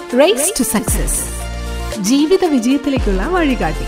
Raise to success ജീവിത വിജയത്തിലേക്കുള്ള വഴികാട്ടി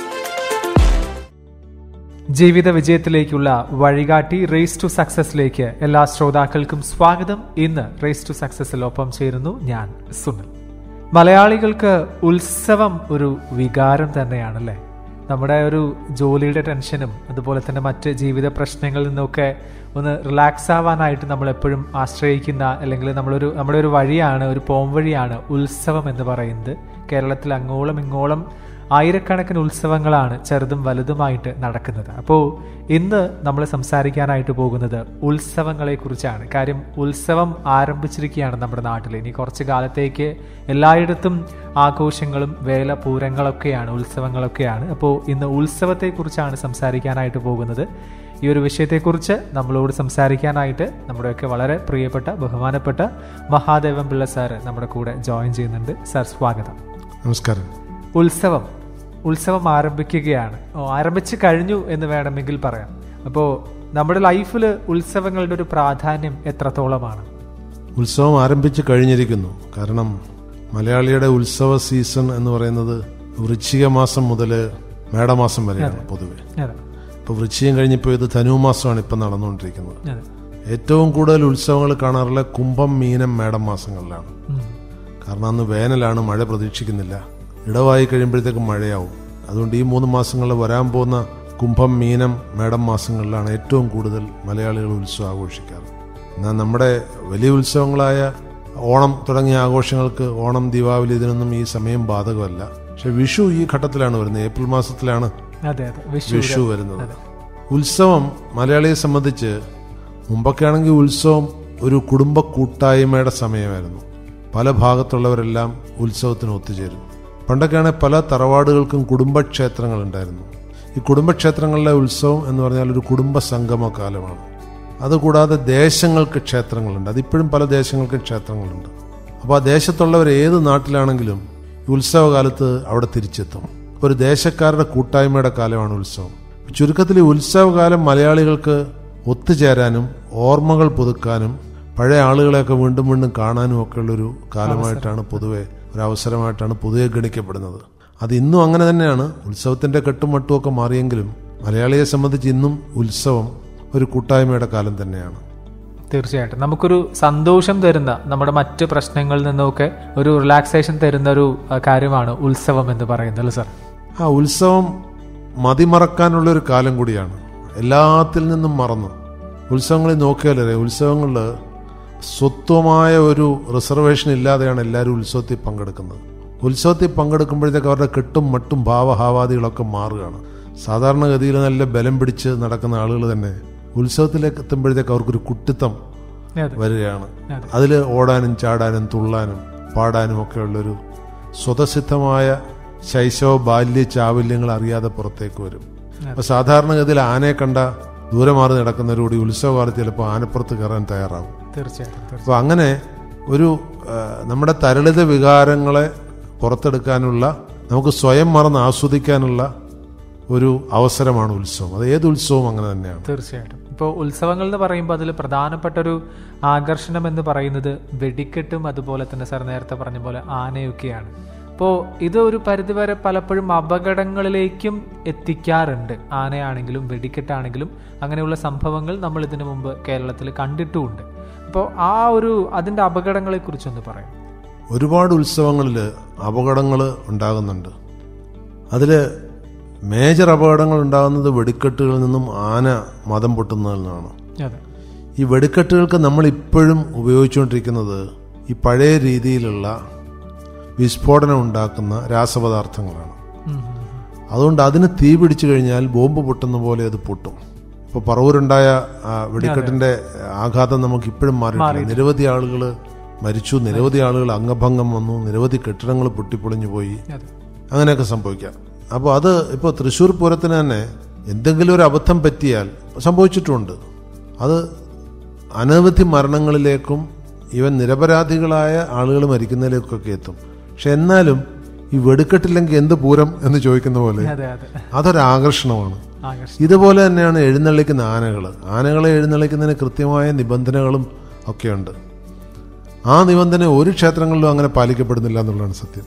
ജീവിത വിജയത്തിലേക്കുള്ള വഴികാട്ടി റേസ് ടു സക്സസിലേക്ക് എല്ലാ ശ്രോതാക്കൾക്കും സ്വാഗതം ഇന്ന് റേസ് ടു സക്സസിൽ ഒപ്പം ചേരുന്നു ഞാൻ സുനിൽ മലയാളികൾക്ക് ഉത്സവം ഒരു വികാരം തന്നെയാണല്ലേ നമ്മുടെ ഒരു ജോലിയുടെ ടെൻഷനും അതുപോലെ തന്നെ മറ്റ് ജീവിത പ്രശ്നങ്ങളിൽ നിന്നൊക്കെ ഒന്ന് റിലാക്സ് ആവാനായിട്ട് നമ്മൾ എപ്പോഴും ആശ്രയിക്കുന്ന അല്ലെങ്കിൽ നമ്മളൊരു നമ്മുടെ ഒരു വഴിയാണ് ഒരു പോം വഴിയാണ് ഉത്സവം എന്ന് പറയുന്നത് കേരളത്തിൽ അങ്ങോളം ഇങ്ങോളം ആയിരക്കണക്കിന് ഉത്സവങ്ങളാണ് ചെറുതും വലുതുമായിട്ട് നടക്കുന്നത് അപ്പോൾ ഇന്ന് നമ്മൾ സംസാരിക്കാനായിട്ട് പോകുന്നത് ഉത്സവങ്ങളെ കുറിച്ചാണ് കാര്യം ഉത്സവം ആരംഭിച്ചിരിക്കുകയാണ് നമ്മുടെ നാട്ടിൽ ഇനി കുറച്ച് കാലത്തേക്ക് എല്ലായിടത്തും ആഘോഷങ്ങളും വേലപൂരങ്ങളൊക്കെയാണ് ഉത്സവങ്ങളൊക്കെയാണ് അപ്പോൾ ഇന്ന് ഉത്സവത്തെക്കുറിച്ചാണ് സംസാരിക്കാനായിട്ട് പോകുന്നത് ഈ ഒരു വിഷയത്തെക്കുറിച്ച് നമ്മളോട് സംസാരിക്കാനായിട്ട് നമ്മുടെയൊക്കെ വളരെ പ്രിയപ്പെട്ട ബഹുമാനപ്പെട്ട മഹാദേവൻ പിള്ള സാറ് നമ്മുടെ കൂടെ ജോയിൻ ചെയ്യുന്നുണ്ട് സാർ സ്വാഗതം നമസ്കാരം ഉത്സവം ഉത്സവം ആരംഭിക്കുകയാണ് ഓ ആരംഭിച്ചു കഴിഞ്ഞു എന്ന് വേണമെങ്കിൽ പറയാം അപ്പോൾ നമ്മുടെ ലൈഫിൽ ഉത്സവങ്ങളുടെ ഒരു പ്രാധാന്യം എത്രത്തോളമാണ് ഉത്സവം ആരംഭിച്ച് കഴിഞ്ഞിരിക്കുന്നു കാരണം മലയാളിയുടെ ഉത്സവ സീസൺ എന്ന് പറയുന്നത് വൃശ്ചിക മാസം മുതൽ മേടമാസം വരെയാണ് പൊതുവെ അതെ ഇപ്പോൾ വൃശ്ചികം കഴിഞ്ഞപ്പോൾ ഇത് ധനുമാസമാണ് ഇപ്പം നടന്നുകൊണ്ടിരിക്കുന്നത് അതെ ഏറ്റവും കൂടുതൽ ഉത്സവങ്ങൾ കാണാറുള്ള കുംഭം മീനം മേടം മാസങ്ങളിലാണ് ഉം. കാരണം അന്ന് വേനലാണ് മഴ പ്രതീക്ഷിക്കുന്നില്ല ഇടവായി കഴിയുമ്പോഴത്തേക്കും മഴയാവും അതുകൊണ്ട് ഈ മൂന്ന് മാസങ്ങളിൽ വരാൻ പോകുന്ന കുംഭം മീനം മേടം മാസങ്ങളിലാണ് ഏറ്റവും കൂടുതൽ മലയാളികൾ ഉത്സവം ആഘോഷിക്കാറ് എന്നാൽ നമ്മുടെ വലിയ ഉത്സവങ്ങളായ ഓണം തുടങ്ങിയ ആഘോഷങ്ങൾക്ക് ഓണം ദീപാവലി ഇതിനൊന്നും ഈ സമയം ബാധകമല്ല പക്ഷെ വിഷു ഈ ഘട്ടത്തിലാണ് വരുന്നത് ഏപ്രിൽ മാസത്തിലാണ് അതെ അതെ വിഷു വിഷു വരുന്നത് ഉത്സവം മലയാളിയെ സംബന്ധിച്ച് മുമ്പൊക്കെ ആണെങ്കിൽ ഉത്സവം ഒരു കുടുംബ കൂട്ടായ്മയുടെ സമയമായിരുന്നു പല ഭാഗത്തുള്ളവരെല്ലാം ഉത്സവത്തിന് ഒത്തുചേരും പണ്ടൊക്കെയാണെങ്കിൽ പല തറവാടുകൾക്കും കുടുംബക്ഷേത്രങ്ങൾ ഉണ്ടായിരുന്നു ഈ കുടുംബക്ഷേത്രങ്ങളിലെ ഉത്സവം എന്ന് പറഞ്ഞാൽ ഒരു കുടുംബ സംഗമ കാലമാണ് അതുകൂടാതെ ദേശങ്ങൾക്ക് ക്ഷേത്രങ്ങളുണ്ട് അതിപ്പോഴും പല ദേശങ്ങൾക്ക് ക്ഷേത്രങ്ങളുണ്ട് അപ്പോൾ ആ ദേശത്തുള്ളവർ ഏത് നാട്ടിലാണെങ്കിലും ഈ ഉത്സവകാലത്ത് അവിടെ തിരിച്ചെത്തും അപ്പോൾ ഒരു ദേശക്കാരുടെ കൂട്ടായ്മയുടെ കാലമാണ് ഉത്സവം ചുരുക്കത്തിൽ ഈ ഉത്സവകാലം മലയാളികൾക്ക് ഒത്തുചേരാനും ഓർമ്മകൾ പുതുക്കാനും പഴയ ആളുകളെയൊക്കെ വീണ്ടും വീണ്ടും കാണാനും ഒക്കെ ഉള്ളൊരു കാലമായിട്ടാണ് പൊതുവെ ഒരു അവസരമായിട്ടാണ് പൊതുവെ ഗണിക്കപ്പെടുന്നത് അത് ഇന്നും അങ്ങനെ തന്നെയാണ് ഉത്സവത്തിന്റെ കെട്ടുമട്ടും ഒക്കെ മാറിയെങ്കിലും മലയാളിയെ സംബന്ധിച്ച് ഇന്നും ഉത്സവം ഒരു കൂട്ടായ്മയുടെ കാലം തന്നെയാണ് തീർച്ചയായിട്ടും നമുക്കൊരു സന്തോഷം തരുന്ന നമ്മുടെ മറ്റ് പ്രശ്നങ്ങളിൽ നിന്നൊക്കെ ഒരു റിലാക്സേഷൻ തരുന്ന ഒരു ആ, കാര്യമാണ് ഉത്സവം എന്ന് പറയുന്നത് അല്ലേ സാർ ആ ഉത്സവം മതിമറക്കാനുള്ള ഒരു കാലം കൂടിയാണ് എല്ലാത്തിൽ നിന്നും മറന്നു ഉത്സവങ്ങളിൽ നോക്കിയാലേ ഉത്സവങ്ങളിൽ സ്വത്വമായ ഒരു റിസർവേഷൻ ഇല്ലാതെയാണ് എല്ലാവരും ഉത്സവത്തിൽ പങ്കെടുക്കുന്നത് ഉത്സവത്തിൽ പങ്കെടുക്കുമ്പോഴത്തേക്ക് അവരുടെ കെട്ടും മട്ടും ഭാവഹാവാദികളൊക്കെ മാറുകയാണ് സാധാരണഗതിയിൽ നല്ല ബലം പിടിച്ച് നടക്കുന്ന ആളുകൾ തന്നെ ഉത്സവത്തിലേക്ക് എത്തുമ്പോഴത്തേക്ക് അവർക്കൊരു കുട്ടിത്തം അതെ വരികയാണ് അതെ. അതിൽ ഓടാനും ചാടാനും തുള്ളാനും പാടാനും ഒക്കെ ഉള്ളൊരു സ്വതസിദ്ധമായ ശൈശവ ബാല്യ ചാവല്യങ്ങൾ അറിയാതെ പുറത്തേക്ക് വരും അപ്പൊ സാധാരണഗതിയിൽ ആനയെ കണ്ട ദൂരെ മാറി നടക്കുന്നവരോട് ഈ ഉത്സവകാലത്ത് ചിലപ്പോൾ ആനപ്പുറത്ത് കയറാൻ തയ്യാറാവും തീർച്ചയായിട്ടും തീർച്ചയായിട്ടും. അപ്പോൾ അങ്ങനെ ഒരു ആ, നമ്മുടെ തരളിത വികാരങ്ങളെ പുറത്തെടുക്കാനുള്ള നമുക്ക് സ്വയം മറന്ന് ആസ്വദിക്കാനുള്ള ഒരു അവസരമാണ് ഉത്സവം അത് ഏത് ഉത്സവവും അങ്ങനെ തന്നെയാണ് തീർച്ചയായിട്ടും ഇപ്പോൾ ഉത്സവങ്ങൾ എന്ന് പറയുമ്പോൾ അതിൽ പ്രധാനപ്പെട്ട ഒരു ആകർഷണം എന്ന് പറയുന്നത് വെടിക്കെട്ടും അതുപോലെ തന്നെ സാർ നേരത്തെ പറഞ്ഞ പോലെ ആനയൊക്കെയാണ് അപ്പോൾ ഇത് ഒരു പരിധിവരെ പലപ്പോഴും അപകടങ്ങളിലേക്കും എത്തിക്കാറുണ്ട് ആനയാണെങ്കിലും വെടിക്കെട്ടാണെങ്കിലും അങ്ങനെയുള്ള സംഭവങ്ങൾ നമ്മൾ ഇതിനു മുമ്പ് കേരളത്തിൽ കണ്ടിട്ടുമുണ്ട് അപ്പോൾ ആ ഒരു അതിൻ്റെ അപകടങ്ങളെക്കുറിച്ചൊന്ന് പറയാം ഒരുപാട് ഉത്സവങ്ങളിൽ അപകടങ്ങൾ ഉണ്ടാകുന്നുണ്ട് അതിൽ മേജർ അപകടങ്ങൾ ഉണ്ടാകുന്നത് വെടിക്കെട്ടുകളിൽ നിന്നും ആന മതം പൊട്ടുന്നതിൽ നിന്നാണ് അതെ ഈ വെടിക്കെട്ടുകൾക്ക് നമ്മൾ ഇപ്പോഴും ഉപയോഗിച്ചുകൊണ്ടിരിക്കുന്നത് ഈ പഴയ രീതിയിലുള്ള വിസ്ഫോടനം ഉണ്ടാക്കുന്ന രാസപദാർത്ഥങ്ങളാണ് ഉം, ഉം, അതുകൊണ്ട് അതിന് തീ പിടിച്ചു കഴിഞ്ഞാൽ ബോംബ് പൊട്ടുന്ന പോലെ അത് പൊട്ടും ഇപ്പോൾ പറവൂരുണ്ടായ ആ വെടിക്കെട്ടിന്റെ ആഘാതം നമുക്ക് ഇപ്പോഴും മാറിയിട്ടില്ല നിരവധി ആളുകൾ മരിച്ചു നിരവധി ആളുകൾ അംഗഭംഗം വന്നു നിരവധി കെട്ടിടങ്ങൾ പൊട്ടിപ്പൊളിഞ്ഞു പോയി ഉം. അതെ അങ്ങനെയൊക്കെ സംഭവിക്കാം അപ്പോൾ അത് ഇപ്പോൾ തൃശ്ശൂർ പൂരത്തിന് തന്നെ എന്തെങ്കിലും ഒരു അബദ്ധം പറ്റിയാൽ സംഭവിച്ചിട്ടുണ്ട് അത് അനവധി മരണങ്ങളിലേക്കും ഇവൻ നിരപരാധികളായ ആളുകൾ മരിക്കുന്നതിലേക്കൊക്കെ എത്തും പക്ഷെ എന്നാലും ഈ വെടിക്കെട്ടില്ലെങ്കിൽ എന്ത് പൂരം എന്ന് ചോദിക്കുന്ന പോലെ അതെ അതെ അതൊരാകർഷണമാണ് ആകർഷണം ഇതുപോലെ തന്നെയാണ് എഴുന്നള്ളിക്കുന്ന ആനകൾ ആനകളെ എഴുന്നള്ളിക്കുന്നതിന് കൃത്യമായ നിബന്ധനകളും ഒക്കെയുണ്ട് ആ നിബന്ധന ഒരു ക്ഷേത്രങ്ങളിലും അങ്ങനെ പാലിക്കപ്പെടുന്നില്ല എന്നുള്ളതാണ് സത്യം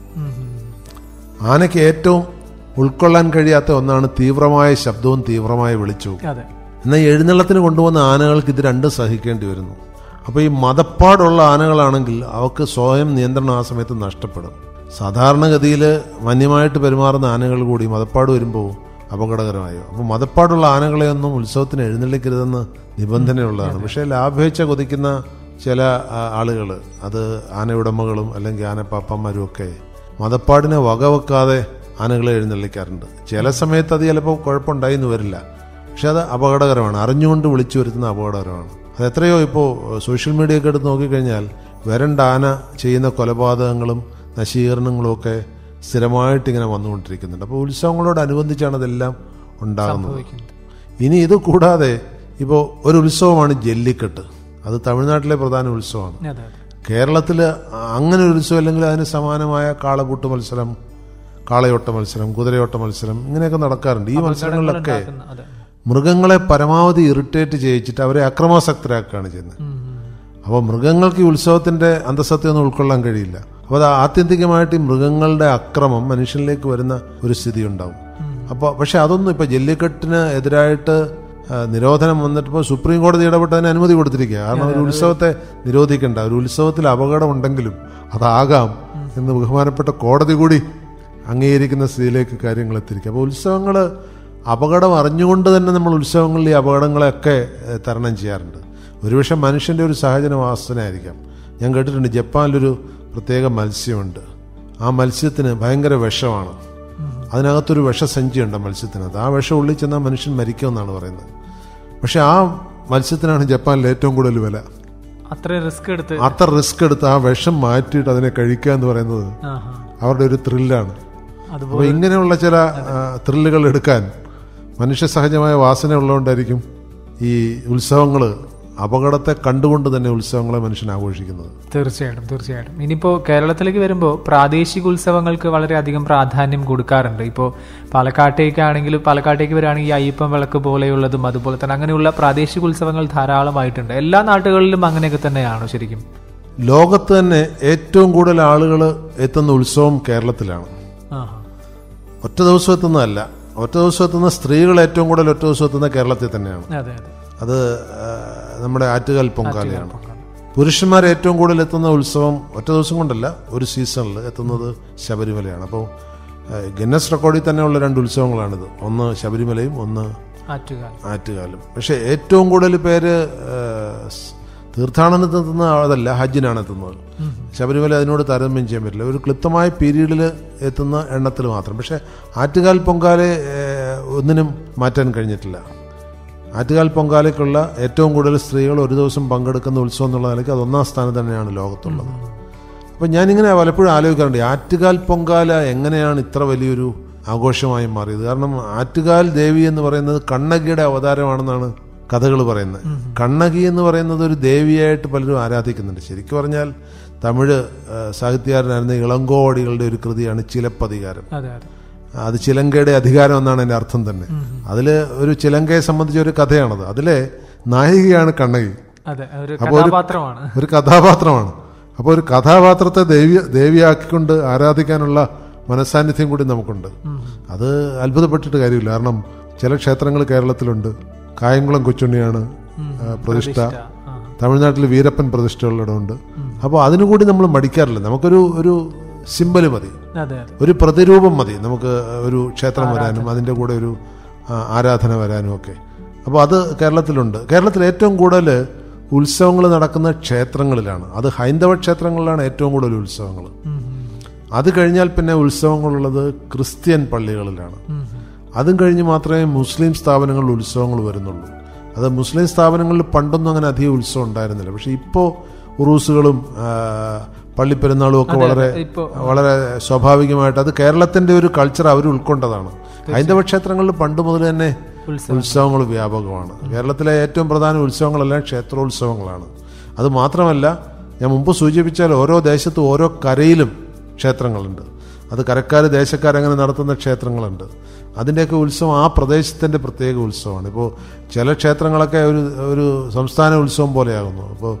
ആനയ്ക്ക് ഏറ്റവും ഉൾക്കൊള്ളാൻ കഴിയാത്ത ഒന്നാണ് തീവ്രമായ ശബ്ദവും തീവ്രമായ വെളിച്ചവും അതെ എന്നാൽ ഈ എഴുന്നള്ളത്തിന് കൊണ്ടുവന്ന ആനകൾക്ക് ഇത് രണ്ടും സഹിക്കേണ്ടി വരുന്നു അപ്പോൾ ഈ മതപ്പാടുള്ള ആനകളാണെങ്കിൽ അവർക്ക് സ്വയം നിയന്ത്രണം ആ സമയത്ത് നഷ്ടപ്പെടും സാധാരണഗതിയിൽ വന്യമായിട്ട് പെരുമാറുന്ന ആനകൾ കൂടി മതപ്പാട് വരുമ്പോൾ അപകടകരമായോ അപ്പോൾ മതപ്പാടുള്ള ആനകളെയൊന്നും ഉത്സവത്തിന് എഴുന്നള്ളിക്കരുതെന്ന് നിബന്ധനയുള്ളതാണ് പക്ഷേ ലാഭേച്ഛ കൊതിക്കുന്ന ചില ആളുകൾ അത് ആനയുടമകളും അല്ലെങ്കിൽ ആനപ്പാപ്പന്മാരും ഒക്കെ മതപ്പാടിനെ വകവെക്കാതെ ആനകളെ എഴുന്നള്ളിക്കാറുണ്ട് ചില സമയത്ത് അത് ചിലപ്പോൾ കുഴപ്പമുണ്ടായി എന്ന് വരില്ല പക്ഷെ അത് അപകടകരമാണ് അറിഞ്ഞുകൊണ്ട് വിളിച്ചു വരുത്തുന്ന അപകടകരമാണ് അത് എത്രയോ ഇപ്പോൾ സോഷ്യൽ മീഡിയ ഒക്കെ എടുത്ത് നോക്കിക്കഴിഞ്ഞാൽ വരണ്ട ആന ചെയ്യുന്ന കൊലപാതകങ്ങളും നശീകരണങ്ങളും ഒക്കെ സ്ഥിരമായിട്ട് ഇങ്ങനെ വന്നുകൊണ്ടിരിക്കുന്നുണ്ട് അപ്പോൾ ഉത്സവങ്ങളോടനുബന്ധിച്ചാണ് അതെല്ലാം ഉണ്ടാകുന്നത് സംഭവിക്കുന്നത് ഇനി ഇത് കൂടാതെ ഇപ്പോൾ ഒരു ഉത്സവമാണ് ജല്ലിക്കെട്ട് അത് തമിഴ്നാട്ടിലെ പ്രധാന ഉത്സവമാണ് അതെ അതെ കേരളത്തിൽ അങ്ങനെ ഒരു ഉത്സവം അല്ലെങ്കിൽ അതിന് സമാനമായ കാളപൂട്ട് മത്സരം കാളയോട്ട മത്സരം കുതിരയോട്ട മത്സരം ഇങ്ങനെയൊക്കെ നടക്കാറുണ്ട് ഈ മത്സരങ്ങളിലൊക്കെ ഉണ്ടാക്കുന്ന- അതെ മൃഗങ്ങളെ പരമാവധി ഇറിറ്റേറ്റ് ചെയ്യിച്ചിട്ട് അവരെ അക്രമാസക്തരാക്കുകയാണ് ചെയ്യുന്നത് ഉം, ഉം. അപ്പോൾ മൃഗങ്ങൾക്ക് ഈ ഉത്സവത്തിന്റെ അന്തസത്യമൊന്നും ഉൾക്കൊള്ളാൻ കഴിയില്ല അപ്പോൾ അത് ആത്യന്തികമായിട്ട് ഈ മൃഗങ്ങളുടെ അക്രമം മനുഷ്യനിലേക്ക് വരുന്ന ഒരു സ്ഥിതി ഉണ്ടാവും അപ്പോൾ പക്ഷെ അതൊന്നും ഇപ്പോൾ ജല്ലിക്കെട്ടിന് എതിരായിട്ട് ആ, നിരോധനം വന്നിട്ടിപ്പോൾ സുപ്രീം കോടതി ഇടപെട്ട് അതിന് അനുമതി കൊടുത്തിരിക്കുക കാരണം ഒരു ഉത്സവത്തെ നിരോധിക്കേണ്ട ഒരു ഉത്സവത്തിൽ അപകടം ഉണ്ടെങ്കിലും അതാകാം എന്ന് ബഹുമാനപ്പെട്ട കോടതി കൂടി അംഗീകരിക്കുന്ന സ്ഥിതിയിലേക്ക് കാര്യങ്ങൾ എത്തിയിരിക്കുക അപ്പോൾ ഉത്സവങ്ങൾ അപകടം അറിഞ്ഞുകൊണ്ട് തന്നെ നമ്മൾ ഉത്സവങ്ങളിൽ ഈ അപകടങ്ങളെയൊക്കെ ഏഹ്, തരണം ചെയ്യാറുണ്ട് ഒരുപക്ഷെ മനുഷ്യൻ്റെ ഒരു സഹജന വാസനയായിരിക്കാം ഞാൻ കേട്ടിട്ടുണ്ട് ജപ്പാനിലൊരു പ്രത്യേക മത്സ്യമുണ്ട് ആ മത്സ്യത്തിന് ഭയങ്കര വിഷമാണ് അതിനകത്തൊരു വിഷസഞ്ചിയുണ്ട് മത്സ്യത്തിനകത്ത് ആ വിഷം ഉള്ളിൽ ചെന്നാൽ മനുഷ്യൻ മരിക്കുമെന്നാണ് പറയുന്നത് പക്ഷെ ആ മത്സ്യത്തിനാണ് ജപ്പാനിൽ ഏറ്റവും കൂടുതൽ വില അത്രയും റിസ്ക് എടുത്ത് അത്ര റിസ്ക് എടുത്ത് ആ വിഷം മാറ്റിയിട്ട് അതിനെ കഴിക്കുക എന്ന് പറയുന്നത് ആഹാ. അവരുടെ ഒരു ത്രില്ലാണ് അതുപോലെ അപ്പോൾ ഇങ്ങനെയുള്ള ചില ത്രില്ലുകൾ എടുക്കാൻ മനുഷ്യ സഹജമായ വാസന ഉള്ളതുകൊണ്ടായിരിക്കും ഈ ഉത്സവങ്ങൾ അപകടത്തെ കണ്ടുകൊണ്ട് തന്നെ ഉത്സവങ്ങളെ മനുഷ്യൻ ആഘോഷിക്കുന്നത് തീർച്ചയായിട്ടും തീർച്ചയായിട്ടും ഇനിയിപ്പോൾ കേരളത്തിലേക്ക് വരുമ്പോൾ പ്രാദേശിക ഉത്സവങ്ങൾക്ക് വളരെയധികം പ്രാധാന്യം കൊടുക്കാറുണ്ട് ഇപ്പോൾ പാലക്കാട്ടേക്കാണെങ്കിലും പാലക്കാട്ടേക്ക് വരികയാണെങ്കിൽ ഈ അയ്യപ്പൻ വിളക്ക് പോലെയുള്ളതും അതുപോലെ തന്നെ അങ്ങനെയുള്ള പ്രാദേശിക ഉത്സവങ്ങൾ ധാരാളമായിട്ടുണ്ട് എല്ലാ നാട്ടുകളിലും അങ്ങനെയൊക്കെ തന്നെയാണോ ശരിക്കും ലോകത്ത് തന്നെ ഏറ്റവും കൂടുതൽ ആളുകൾ എത്തുന്ന ഉത്സവം കേരളത്തിലാണ് ആഹാ. ഒറ്റ ദിവസം എത്തുന്നതല്ല ഒറ്റ ദിവസം എത്തുന്ന സ്ത്രീകൾ ഏറ്റവും കൂടുതൽ ഒറ്റ ദിവസം എത്തുന്ന കേരളത്തിൽ തന്നെയാണ് അതെ അതെ അത് ആ, നമ്മുടെ ആറ്റുകാൽ പൊങ്കാലയാണ് പുരുഷന്മാർ ഏറ്റവും കൂടുതൽ എത്തുന്ന ഉത്സവം ഒറ്റ ദിവസം കൊണ്ടല്ല ഒരു സീസണിൽ എത്തുന്നത് ശബരിമലയാണ് അപ്പോൾ ഗിന്നസ് റെക്കോർഡിൽ തന്നെയുള്ള രണ്ട് ഉത്സവങ്ങളാണിത് ഒന്ന് ശബരിമലയും ഒന്ന് ആറ്റുകാൽ ആറ്റുകാലും പക്ഷേ ഏറ്റവും കൂടുതൽ പേര് ആ, സ് തീർത്ഥാടനത്തിന് എത്തുന്ന അതല്ല ഹജ്ജിനാണ് എത്തുന്നത് ശബരിമല അതിനോട് താരതമ്യം ചെയ്യാൻ പറ്റില്ല ഒരു ക്ലിപ്തമായ പീരീഡിൽ എത്തുന്ന എണ്ണത്തിൽ മാത്രം പക്ഷേ ആറ്റുകാൽ പൊങ്കാലെ ഏ, ഒന്നിനും മാറ്റാൻ കഴിഞ്ഞിട്ടില്ല ആറ്റുകാൽ പൊങ്കാലയ്ക്കുള്ള ഏറ്റവും കൂടുതൽ സ്ത്രീകൾ ഒരു ദിവസം പങ്കെടുക്കുന്ന ഉത്സവം എന്നുള്ള നിലയ്ക്ക് അത് ഒന്നാം സ്ഥാനത്ത് തന്നെയാണ് ലോകത്തുള്ളത് അപ്പം ഞാനിങ്ങനെ പലപ്പോഴും ആലോചിക്കാറുണ്ട് ആറ്റുകാൽ പൊങ്കാല എങ്ങനെയാണ് ഇത്ര വലിയൊരു ആഘോഷമായി മാറിയത് കാരണം ആറ്റുകാൽ ദേവി എന്ന് പറയുന്നത് കണ്ണകിയുടെ അവതാരമാണെന്നാണ് കഥകൾ പറയുന്നത് കണ്ണകി എന്ന് പറയുന്നത് ഒരു ദേവിയായിട്ട് പലരും ആരാധിക്കുന്നുണ്ട് ശരിക്കും പറഞ്ഞാൽ തമിഴ് ആ, സാഹിത്യകാരനായിരുന്ന ഇളങ്കോവടികളുടെ ഒരു കൃതിയാണ് ചിലപ്പതികാരം അതെ അതെ അത് ചിലങ്കയുടെ അധികാരം എന്നാണ് എൻ്റെ അർത്ഥം തന്നെ അതിൽ ഒരു ചിലങ്കയെ സംബന്ധിച്ച ഒരു കഥയാണത് അതിലെ നായികയാണ് കണ്ണകി അതെ ഒരു അപ്പോൾ ഒരു- കഥാപാത്രമാണ് ഒരു കഥാപാത്രമാണ് അപ്പോൾ ഒരു കഥാപാത്രത്തെ ദേവി ദേവിയാക്കിക്കൊണ്ട് ആരാധിക്കാനുള്ള മനസാന്നിധ്യം കൂടി നമുക്കുണ്ട് അത് അത്ഭുതപ്പെട്ടിട്ട് കാര്യമില്ല കാരണം ചില ക്ഷേത്രങ്ങൾ കേരളത്തിലുണ്ട് കായംകുളം കൊച്ചുണ്ണിയാണ് ആ, പ്രതിഷ്ഠ ആ. തമിഴ്നാട്ടിൽ വീരപ്പൻ പ്രതിഷ്ഠകളിടമുണ്ട് അപ്പോൾ അതിനുകൂടി നമ്മൾ മടിക്കാറില്ല നമുക്കൊരു ഒരു സിമ്പല് മതി അതെ അതെ ഒരു പ്രതിരൂപം മതി നമുക്ക് ഒരു ക്ഷേത്രം വരാനും അതിൻ്റെ കൂടെ ഒരു ആ, ആരാധന വരാനും ഒക്കെ അപ്പോൾ അത് കേരളത്തിലുണ്ട് കേരളത്തിൽ ഏറ്റവും കൂടുതൽ ഉത്സവങ്ങൾ നടക്കുന്ന ക്ഷേത്രങ്ങളിലാണ് അത് ഹൈന്ദവ ക്ഷേത്രങ്ങളിലാണ് ഏറ്റവും കൂടുതൽ ഉത്സവങ്ങൾ ഉം, ഉം. അത് കഴിഞ്ഞാൽ പിന്നെ ഉത്സവങ്ങളുള്ളത് ക്രിസ്ത്യൻ പള്ളികളിലാണ് ഉം, ഉം. അതും കഴിഞ്ഞ് മാത്രമേ മുസ്ലിം സ്ഥാപനങ്ങളിൽ ഉത്സവങ്ങൾ വരുന്നുള്ളൂ അത് മുസ്ലിം സ്ഥാപനങ്ങളിൽ പണ്ടൊന്നും അങ്ങനെ അധികം ഉത്സവം ഉണ്ടായിരുന്നില്ല പക്ഷെ ഇപ്പോൾ ഉറൂസുകളും ആ, പള്ളിപ്പെരുന്നാളും ഒക്കെ വളരെ ഇപ്പോ വളരെ സ്വാഭാവികമായിട്ട് അത് കേരളത്തിന്റെ ഒരു കൾച്ചർ അവർ ഉൾക്കൊണ്ടതാണ് ഹൈന്ദവ ക്ഷേത്രങ്ങളിൽ പണ്ട് മുതൽ തന്നെ ഉത്സവം ഉത്സവങ്ങൾ വ്യാപകമാണ് കേരളത്തിലെ ഏറ്റവും പ്രധാന ഉത്സവങ്ങളെല്ലാം ക്ഷേത്രോത്സവങ്ങളാണ് അത് മാത്രമല്ല ഞാൻ മുമ്പ് സൂചിപ്പിച്ചാൽ ഓരോ ദേശത്തും ഓരോ കരയിലും ക്ഷേത്രങ്ങളുണ്ട് അത് കരക്കാർ ദേശക്കാരങ്ങനെ നടത്തുന്ന ക്ഷേത്രങ്ങളുണ്ട് അതിൻ്റെയൊക്കെ ഉത്സവം ആ പ്രദേശത്തിൻ്റെ പ്രത്യേക ഉത്സവമാണ് ഇപ്പോൾ ചില ക്ഷേത്രങ്ങളൊക്കെ ഒരു ഒരു സംസ്ഥാന ഉത്സവം പോലെയാകുന്നു അപ്പോൾ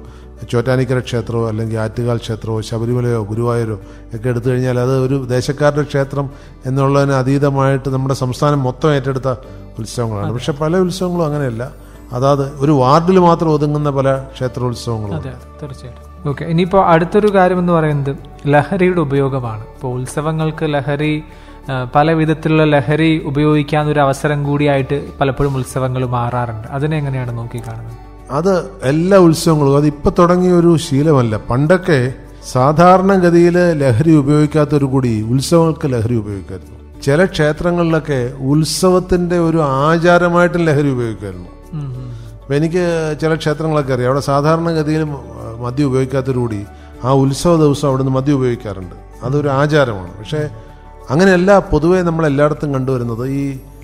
ചോറ്റാനിക്കര ക്ഷേത്രമോ അല്ലെങ്കിൽ ആറ്റുകാൽ ക്ഷേത്രമോ ശബരിമലയോ ഗുരുവായൂരോ ഒക്കെ എടുത്തു കഴിഞ്ഞാൽ അത് ഒരു ദേശക്കാരുടെ ക്ഷേത്രം എന്നുള്ളതിന് അതീതമായിട്ട് നമ്മുടെ സംസ്ഥാനം മൊത്തം ഏറ്റെടുത്ത ഉത്സവങ്ങളാണ് പക്ഷെ പല ഉത്സവങ്ങളും അങ്ങനെയല്ല അതാത് ഒരു വാർഡിൽ മാത്രം ഒതുങ്ങുന്ന പല ക്ഷേത്രോത്സവങ്ങളും അതെ അതെ തീർച്ചയായിട്ടും ഓക്കെ ഇനിയിപ്പോൾ അടുത്തൊരു കാര്യം എന്ന് പറയുന്നത് ലഹരിയുടെ ഉപയോഗമാണ് ഇപ്പോൾ ഉത്സവങ്ങൾക്ക് ലഹരി ആ, പല വിധത്തിലുള്ള ലഹരി ഉപയോഗിക്കാൻ ഒരു അവസരം കൂടിയായിട്ട് പലപ്പോഴും ഉത്സവങ്ങൾ മാറാറുണ്ട് അതിനെ എങ്ങനെയാണ് നോക്കിക്കാണുന്നത് അത് എല്ലാ ഉത്സവങ്ങളും അത് ഇപ്പൊ തുടങ്ങിയ ഒരു ശീലമല്ല പണ്ടൊക്കെ സാധാരണഗതിയിൽ ലഹരി ഉപയോഗിക്കാത്തൊരു കൂടി ഉത്സവങ്ങൾക്ക് ലഹരി ഉപയോഗിക്കായിരുന്നു ചില ക്ഷേത്രങ്ങളിലൊക്കെ ഉത്സവത്തിന്റെ ഒരു ആചാരമായിട്ടും ലഹരി ഉപയോഗിക്കായിരുന്നു ഉം, ഉം. അപ്പൊ എനിക്ക് ചില ക്ഷേത്രങ്ങളൊക്കെ അറിയാം അവിടെ സാധാരണഗതിയിൽ മദ്യം ഉപയോഗിക്കാത്തൊരു കൂടി ആ ഉത്സവ ദിവസം അവിടുന്ന് മദ്യം ഉപയോഗിക്കാറുണ്ട് അതൊരു ആചാരമാണ് പക്ഷേ അങ്ങനെയല്ല പൊതുവേ നമ്മൾ എല്ലായിടത്തും കണ്ടുവരുന്നത് ഈ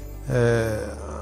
ഏഹ്,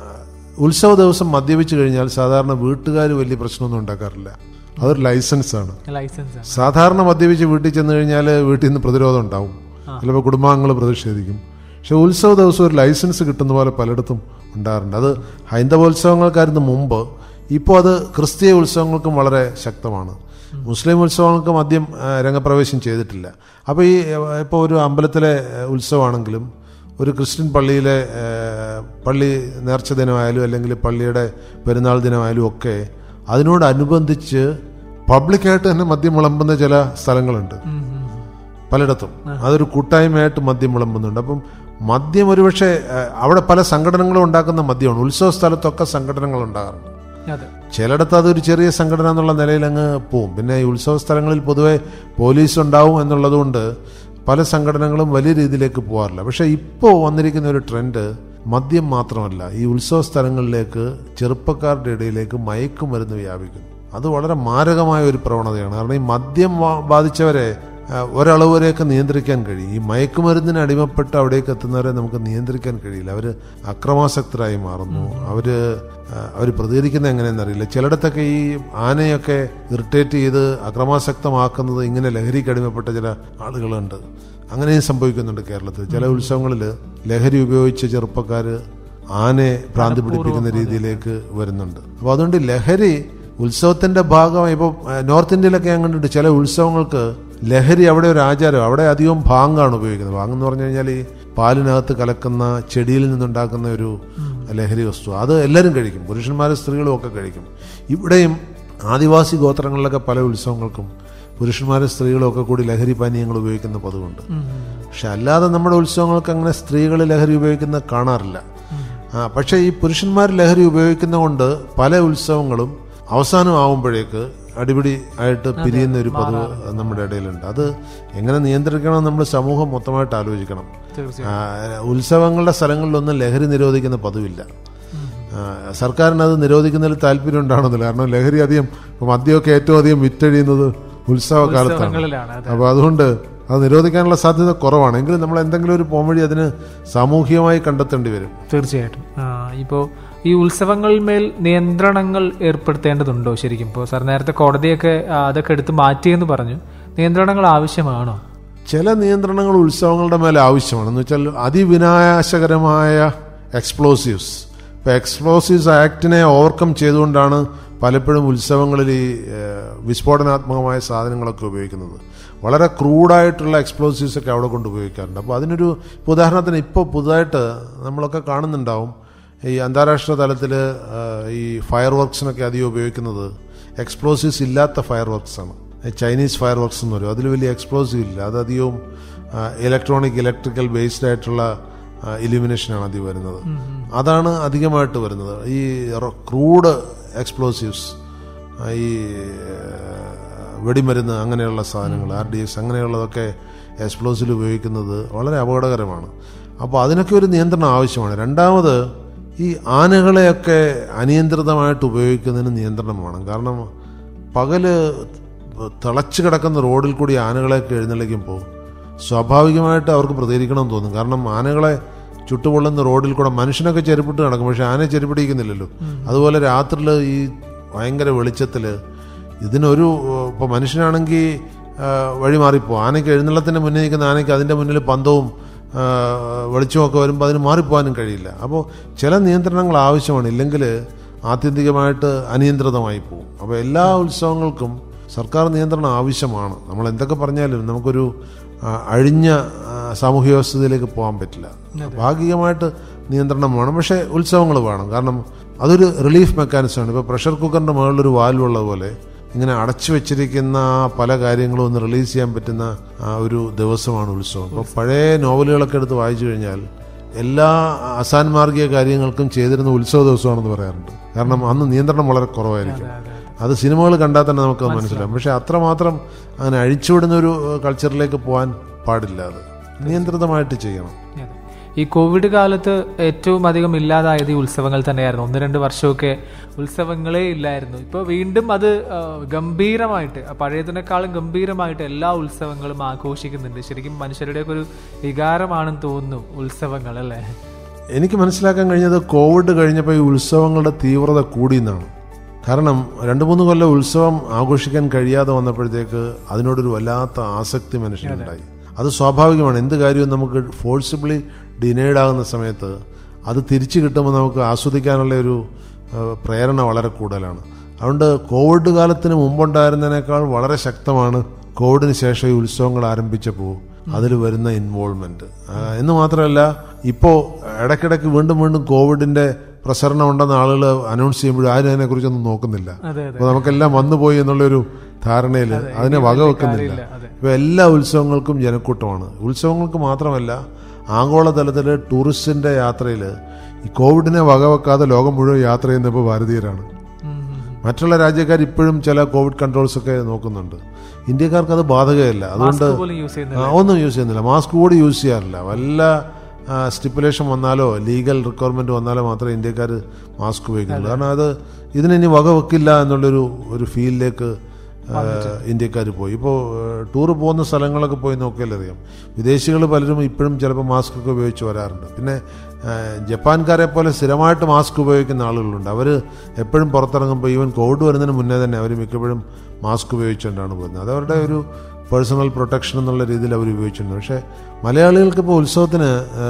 ഉത്സവ ദിവസം മദ്യപിച്ചു കഴിഞ്ഞാൽ സാധാരണ വീട്ടുകാർ വലിയ പ്രശ്നമൊന്നും ഉണ്ടാക്കാറില്ല അതൊരു ലൈസൻസാണ് ലൈസൻസ് ആണ് സാധാരണ മദ്യപിച്ച് വീട്ടിൽ ചെന്ന് കഴിഞ്ഞാൽ വീട്ടിൽ നിന്ന് പ്രതിരോധം ഉണ്ടാവും ചിലപ്പോൾ കുടുംബാംഗങ്ങൾ പ്രതിഷേധിക്കും പക്ഷെ ഉത്സവ ദിവസം ഒരു ലൈസൻസ് കിട്ടുന്ന പോലെ പലയിടത്തും ഉണ്ടാകാറുണ്ട് അത് ഹൈന്ദവോത്സവങ്ങൾക്കായിരുന്നു മുമ്പ് ഇപ്പോൾ അത് ക്രിസ്തീയ ഉത്സവങ്ങൾക്കും വളരെ ശക്തമാണ് മുസ്ലിം ഉത്സവങ്ങൾക്ക് മദ്യം ആ, രംഗപ്രവേശം ചെയ്തിട്ടില്ല അപ്പോൾ ഈ ഇപ്പോൾ ഒരു അമ്പലത്തിലെ ആ, ഉത്സവമാണെങ്കിലും ഒരു ക്രിസ്ത്യൻ പള്ളിയിലെ ആ, പള്ളി നേർച്ച ദിനമായാലും അല്ലെങ്കിൽ പള്ളിയുടെ പെരുന്നാൾ ദിനമായാലും ഒക്കെ അതിനോടനുബന്ധിച്ച് പബ്ലിക്കായിട്ട് തന്നെ മദ്യം വിളമ്പുന്ന ചില സ്ഥലങ്ങളുണ്ട് ഉം, ഉം. പലയിടത്തും അതൊരു കൂട്ടായ്മയായിട്ട് മദ്യം വിളമ്പുന്നുണ്ട് അപ്പം മദ്യം ഒരുപക്ഷെ ഏഹ്, അവിടെ പല സംഘടനകളും ഉണ്ടാക്കുന്ന മദ്യമാണ് ഉത്സവ സ്ഥലത്തൊക്കെ സംഘടനകൾ ഉണ്ടാകാറുണ്ട് അതെ ചിലയിടത്ത് അതൊരു ചെറിയ സംഘടന എന്നുള്ള നിലയിൽ അങ്ങ് പോവും പിന്നെ ഈ ഉത്സവ സ്ഥലങ്ങളിൽ പൊതുവെ പോലീസ് ഉണ്ടാവും എന്നുള്ളതുകൊണ്ട് പല സംഘടനകളും വലിയ രീതിയിലേക്ക് പോകാറില്ല പക്ഷേ ഇപ്പോൾ വന്നിരിക്കുന്ന ഒരു ട്രെൻഡ് മദ്യം മാത്രമല്ല ഈ ഉത്സവ സ്ഥലങ്ങളിലേക്ക് ചെറുപ്പക്കാരുടെ ഇടയിലേക്ക് മയക്കുമരുന്ന് വ്യാപിക്കുന്നു അത് വളരെ മാരകമായ ഒരു പ്രവണതയാണ് കാരണം ഈ മദ്യം വാ- ബാധിച്ചവരെ ആ, ഒരളവ് വരെയൊക്കെ നിയന്ത്രിക്കാൻ കഴിയും ഈ മയക്കുമരുന്നിന് അടിമപ്പെട്ട് അവിടേക്ക് എത്തുന്നവരെ നമുക്ക് നിയന്ത്രിക്കാൻ കഴിയില്ല അവർ അക്രമാസക്തരായി മാറുന്നു അവര് അവർ പ്രതികരിക്കുന്ന എങ്ങനെയെന്നറിയില്ല ചിലയിടത്തൊക്കെ ഈ ആനയൊക്കെ ഇറിറ്റേറ്റ് ചെയ്ത് അക്രമാസക്തമാക്കുന്നത് ഇങ്ങനെ ലഹരിക്ക് അടിമപ്പെട്ട ചില ആളുകളുണ്ട് അങ്ങനെയും സംഭവിക്കുന്നുണ്ട് കേരളത്തിൽ ചില ഉത്സവങ്ങളിൽ ലഹരി ഉപയോഗിച്ച ചെറുപ്പക്കാർ ആനയെ ഭ്രാന്തി പിടിപ്പിക്കുന്ന രീതിയിലേക്ക് വരുന്നുണ്ട് അപ്പോൾ അതുകൊണ്ട് ലഹരി ഉത്സവത്തിന്റെ ഭാഗമായി ഇപ്പോൾ നോർത്ത് ഇന്ത്യയിലൊക്കെ ഞാൻ കണ്ടിട്ട് ചില ഉത്സവങ്ങൾക്ക് ലഹരി അവിടെ ഒരു ആചാരം അവിടെ അധികം ഭാങ്ങാണ് ഉപയോഗിക്കുന്നത് ഭാങ് എന്ന് പറഞ്ഞു കഴിഞ്ഞാൽ ഈ പാലിനകത്ത് കലക്കുന്ന ചെടിയിൽ നിന്നുണ്ടാക്കുന്ന ഒരു ലഹരി വസ്തു അത് എല്ലാവരും കഴിക്കും പുരുഷന്മാരും സ്ത്രീകളും ഒക്കെ കഴിക്കും ഇവിടെയും ആദിവാസി ഗോത്രങ്ങളിലൊക്കെ പല ഉത്സവങ്ങൾക്കും പുരുഷന്മാരും സ്ത്രീകളും ഒക്കെ കൂടി ലഹരി പാനീയങ്ങൾ ഉപയോഗിക്കുന്ന പതിവുണ്ട് പക്ഷെ അല്ലാതെ നമ്മുടെ ഉത്സവങ്ങൾക്ക് അങ്ങനെ സ്ത്രീകൾ ലഹരി ഉപയോഗിക്കുന്നത് കാണാറില്ല ആ, പക്ഷേ ഈ പുരുഷന്മാർ ലഹരി ഉപയോഗിക്കുന്നതുകൊണ്ട് പല ഉത്സവങ്ങളും അവസാനം ആവുമ്പോഴേക്ക് അടിപിടി ആയിട്ട് പിരിയുന്ന ഒരു പതിവ് നമ്മുടെ ഇടയിലുണ്ട് അത് എങ്ങനെ നിയന്ത്രിക്കണം നമ്മൾ സമൂഹം മൊത്തമായിട്ട് ആലോചിക്കണം തീർച്ചയായും ആ, ഉത്സവങ്ങളുടെ സ്ഥലങ്ങളിലൊന്നും ലഹരി നിരോധിക്കുന്ന പതിവില്ല ആ, സർക്കാരിന് അത് നിരോധിക്കുന്നതിൽ താല്പര്യം ഉണ്ടാകണമെന്നില്ല കാരണം ലഹരി അധികം ഇപ്പൊ മദ്യമൊക്കെ ഏറ്റവും അധികം വിറ്റഴിയുന്നത് ഉത്സവകാലത്താണ് ഉത്സവങ്ങളിലാണ് അതെ അപ്പോൾ അതുകൊണ്ട് അത് നിരോധിക്കാനുള്ള സാധ്യത കുറവാണ് എങ്കിലും നമ്മൾ എന്തെങ്കിലും ഒരു പോംവഴി അതിന് സാമൂഹികമായി കണ്ടെത്തേണ്ടി വരും തീർച്ചയായിട്ടും ആ, ഇപ്പോൾ ഈ ഉത്സവങ്ങളിന്മേൽ നിയന്ത്രണങ്ങൾ ഏർപ്പെടുത്തേണ്ടതുണ്ടോ ശരിക്കും ഇപ്പോൾ സാർ നേരത്തെ കോടതിയൊക്കെ ആ, അതൊക്കെ എടുത്ത് മാറ്റിയെന്ന് പറഞ്ഞു നിയന്ത്രണങ്ങൾ ആവശ്യമാണോ ചില നിയന്ത്രണങ്ങൾ ഉത്സവങ്ങളുടെ മേലെ ആവശ്യമാണ് എന്ന് വെച്ചാൽ അതിവിനാശകരമായ എക്സ്പ്ലോസീവ്സ് ഇപ്പോൾ എക്സ്പ്ലോസീവ്സ് ആക്ടിനെ ഓവർകം ചെയ്തുകൊണ്ടാണ് പലപ്പോഴും ഉത്സവങ്ങളിൽ ഈ ഏഹ്, വിസ്ഫോടനാത്മകമായ സാധനങ്ങളൊക്കെ ഉപയോഗിക്കുന്നത് വളരെ ക്രൂഡായിട്ടുള്ള എക്സ്പ്ലോസീവ്സ് ഒക്കെ അവിടെ കൊണ്ട് ഉപയോഗിക്കാറുണ്ട് അപ്പോൾ അതിനൊരു ഇപ്പോൾ ഉദാഹരണത്തിന് ഇപ്പോൾ പുതുതായിട്ട് നമ്മളൊക്കെ കാണുന്നുണ്ടാവും ഈ അന്താരാഷ്ട്ര തലത്തിൽ ഈ ഫയർ വർക്സിനൊക്കെ അധികം ഉപയോഗിക്കുന്നത് എക്സ്പ്ലോസീവ്സ് ഇല്ലാത്ത ഫയർ വർക്ക്സ് ആണ് ചൈനീസ് ഫയർ വർക്ക്സ് എന്ന് പറയും അതിൽ വലിയ എക്സ്പ്ലോസീവ് ഇല്ല അത് അധികവും ഇലക്ട്രോണിക് ഇലക്ട്രിക്കൽ ബേസ്ഡ് ആയിട്ടുള്ള ഇലിമിനേഷനാണ് അധികം വരുന്നത് അതാണ് അധികമായിട്ട് വരുന്നത് ഈ ക്രൂഡ് എക്സ്പ്ലോസീവ്സ് ഈ ആ, വെടിമരുന്ന് അങ്ങനെയുള്ള സാധനങ്ങൾ ആർ ഡി എക്സ് അങ്ങനെയുള്ളതൊക്കെ എക്സ്പ്ലോസീവ് ഉപയോഗിക്കുന്നത് വളരെ അപകടകരമാണ് അപ്പോൾ അതിനൊക്കെ ഒരു നിയന്ത്രണം ആവശ്യമാണ് രണ്ടാമത് ഈ ആനകളെയൊക്കെ അനിയന്ത്രിതമായിട്ട് ഉപയോഗിക്കുന്നതിന് നിയന്ത്രണം വേണം കാരണം പകല് തിളച്ചു കിടക്കുന്ന റോഡിൽ കൂടി ആനകളെയൊക്കെ എഴുന്നള്ളിക്കുമ്പോൾ സ്വാഭാവികമായിട്ട് അവർക്ക് പ്രതികരിക്കണം തോന്നും കാരണം ആനകളെ ചുട്ടുപൊള്ളുന്ന റോഡിൽ കൂടെ മനുഷ്യനൊക്കെ ചെരുപ്പിട്ട് നടക്കും പക്ഷെ ആനയെ ചെരുപ്പിടിക്കുന്നില്ലല്ലോ അതുപോലെ രാത്രിയിൽ ഈ ഭയങ്കര വെളിച്ചത്തിൽ ഇതിനൊരു ഇപ്പോൾ മനുഷ്യനാണെങ്കിൽ വഴി മാറിപ്പോ ആനയ്ക്ക് എഴുന്നള്ളത്തിൻ്റെ മുന്നിൽ നിൽക്കുന്ന ആനയ്ക്ക് അതിൻ്റെ മുന്നിൽ പന്തവും ആ, വെളിച്ചമൊക്കെ വരുമ്പോൾ അതിന് മാറിപ്പോകാനും കഴിയില്ല അപ്പോൾ ചില നിയന്ത്രണങ്ങൾ ആവശ്യമാണ് ഇല്ലെങ്കിൽ ആത്യന്തികമായിട്ട് അനിയന്ത്രിതമായി പോകും അപ്പോൾ എല്ലാ ഉത്സവങ്ങൾക്കും സർക്കാർ നിയന്ത്രണം ആവശ്യമാണ് നമ്മൾ എന്തൊക്കെ പറഞ്ഞാലും നമുക്കൊരു ആ, അഴിഞ്ഞ ആ, സാമൂഹ്യ വ്യവസ്ഥയിലേക്ക് പോകാൻ പറ്റില്ല ഭാഗികമായിട്ട് നിയന്ത്രണം വേണം പക്ഷേ ഉത്സവങ്ങൾ വേണം കാരണം അതൊരു റിലീഫ് മെക്കാനിസമാണ് ഇപ്പോൾ പ്രഷർ കുക്കറിൻ്റെ മുകളിലൊരു വാൽവ് ഉള്ളതുപോലെ ഇങ്ങനെ അടച്ചു വെച്ചിരിക്കുന്ന ആ പല കാര്യങ്ങളും ഒന്ന് റിലീസ് ചെയ്യാൻ പറ്റുന്ന ആ ഒരു ദിവസമാണ് ഉത്സവം ഇപ്പോൾ പഴയ നോവലുകളൊക്കെ എടുത്ത് വായിച്ചു കഴിഞ്ഞാൽ എല്ലാ അസാൻമാർഗിക കാര്യങ്ങൾക്കും ചെയ്തിരുന്ന ഉത്സവ ദിവസമാണെന്ന് പറയാറുണ്ട് കാരണം അന്ന് നിയന്ത്രണം വളരെ കുറവായിരിക്കും അത് സിനിമകൾ കണ്ടാൽ തന്നെ നമുക്ക് മനസ്സിലാവും പക്ഷെ അത്രമാത്രം അങ്ങനെ അഴിച്ചുവിടുന്ന ഒരു കൾച്ചറിലേക്ക് പോകാൻ പാടില്ല അത് നിയന്ത്രിതമായിട്ട് ചെയ്യണം അതെ. ഈ കോവിഡ് കാലത്ത് ഏറ്റവും അധികം ഇല്ലാതായത് ഈ ഉത്സവങ്ങൾ തന്നെയായിരുന്നു ഒന്ന് രണ്ട് വർഷമൊക്കെ ഉത്സവങ്ങളേ ഇല്ലായിരുന്നു ഇപ്പോൾ വീണ്ടും അത് ആ, ഗംഭീരമായിട്ട് ആ, പഴയതിനേക്കാളും ഗംഭീരമായിട്ട് എല്ലാ ഉത്സവങ്ങളും ആഘോഷിക്കുന്നുണ്ട് ശരിക്കും മനുഷ്യരുടെയൊക്കെ ഒരു വികാരമാണെന്ന് തോന്നുന്നു ഉത്സവങ്ങൾ അല്ലേ എനിക്ക് മനസ്സിലാക്കാൻ കഴിഞ്ഞത് കോവിഡ് കഴിഞ്ഞപ്പോൾ ഈ ഉത്സവങ്ങളുടെ തീവ്രത കൂടിയെന്നാണ് കാരണം രണ്ട് മൂന്ന് കൊല്ലം ഉത്സവം ആഘോഷിക്കാൻ കഴിയാതെ വന്നപ്പോഴത്തേക്ക് അതിനോടൊരു വല്ലാത്ത ആസക്തി മനുഷ്യനുണ്ടായി അത് സ്വാഭാവികമാണ് എന്ത് കാര്യവും നമുക്ക് ഫോഴ്സിബിളി ഡിനൈഡ് ആകുന്ന സമയത്ത് അത് തിരിച്ചു കിട്ടുമ്പോൾ നമുക്ക് ആസ്വദിക്കാനുള്ള ഒരു ആ, പ്രേരണ വളരെ കൂടുതലാണ് അതുകൊണ്ട് കോവിഡ് കാലത്തിന് മുമ്പുണ്ടായിരുന്നതിനേക്കാൾ വളരെ ശക്തമാണ് കോവിഡിന് ശേഷം ഈ ഉത്സവങ്ങൾ ആരംഭിച്ചപ്പോൾ അതിൽ വരുന്ന ഇൻവോൾവ്മെന്റ് എന്ന് മാത്രമല്ല ഇപ്പോൾ ഇടയ്ക്കിടയ്ക്ക് വീണ്ടും വീണ്ടും കോവിഡിന്റെ പ്രസരണം ഉണ്ടെന്ന് ആളുകൾ അനൗൺസ് ചെയ്യുമ്പോഴും ആരും അതിനെക്കുറിച്ചൊന്നും നോക്കുന്നില്ല അതെ അപ്പോൾ നമുക്കെല്ലാം വന്നുപോയി എന്നുള്ളൊരു ധാരണയിൽ അതിനെ വകവെക്കുന്നില്ല ഇപ്പൊ എല്ലാ ഉത്സവങ്ങൾക്കും ജനക്കൂട്ടമാണ് ഉത്സവങ്ങൾക്ക് മാത്രമല്ല ആഗോളതലത്തിൽ ടൂറിസ്റ്റിന്റെ യാത്രയിൽ ഈ കോവിഡിനെ വകവെക്കാതെ ലോകം മുഴുവൻ യാത്ര ചെയ്യുന്ന ഇപ്പോൾ ഭാരതീയരാണ് മറ്റുള്ള രാജ്യക്കാർ ഇപ്പോഴും ചില കോവിഡ് കൺട്രോൾസ് ഒക്കെ നോക്കുന്നുണ്ട് ഇന്ത്യക്കാർക്ക് അത് ബാധകമല്ല അതുകൊണ്ട് പോലും യൂസ് ചെയ്യുന്നത് ആ, ഒന്നും യൂസ് ചെയ്യുന്നില്ല മാസ്ക് കൂടി യൂസ് ചെയ്യാറില്ല വല്ല സ്റ്റിപ്പുലേഷൻ വന്നാലോ ലീഗൽ റിക്വയർമെന്റ് വന്നാലോ മാത്രമേ ഇന്ത്യക്കാർ മാസ്ക് ഉപയോഗിക്കുന്നുള്ളൂ കാരണം അത് ഇതിനി വക വെക്കില്ല എന്നുള്ളൊരു ഒരു ഫീലിലേക്ക് ഇന്ത്യക്കാർ പോയി ഇപ്പോൾ ടൂർ പോകുന്ന സ്ഥലങ്ങളൊക്കെ പോയി നോക്കിയാൽ അറിയാം വിദേശികൾ പലരും ഇപ്പോഴും ചിലപ്പോൾ മാസ്ക് ഒക്കെ ഉപയോഗിച്ച് വരാറുണ്ട് പിന്നെ ആ, ജപ്പാൻകാരെ പോലെ സ്ഥിരമായിട്ട് മാസ്ക് ഉപയോഗിക്കുന്ന ആളുകളുണ്ട് അവർ എപ്പോഴും പുറത്തിറങ്ങുമ്പോൾ ഈവൻ കോവിഡ് വരുന്നതിന് മുന്നേ തന്നെ അവർ മിക്കപ്പോഴും മാസ്ക് ഉപയോഗിച്ചുകൊണ്ടാണ് പോകുന്നത് അത് അവരുടെ ഒരു പേഴ്സണൽ പ്രൊട്ടക്ഷൻ എന്നുള്ള രീതിയിൽ അവർ ഉപയോഗിച്ചിട്ടുണ്ട് പക്ഷേ മലയാളികൾക്ക് ഇപ്പോൾ ഉത്സവത്തിന് ആ,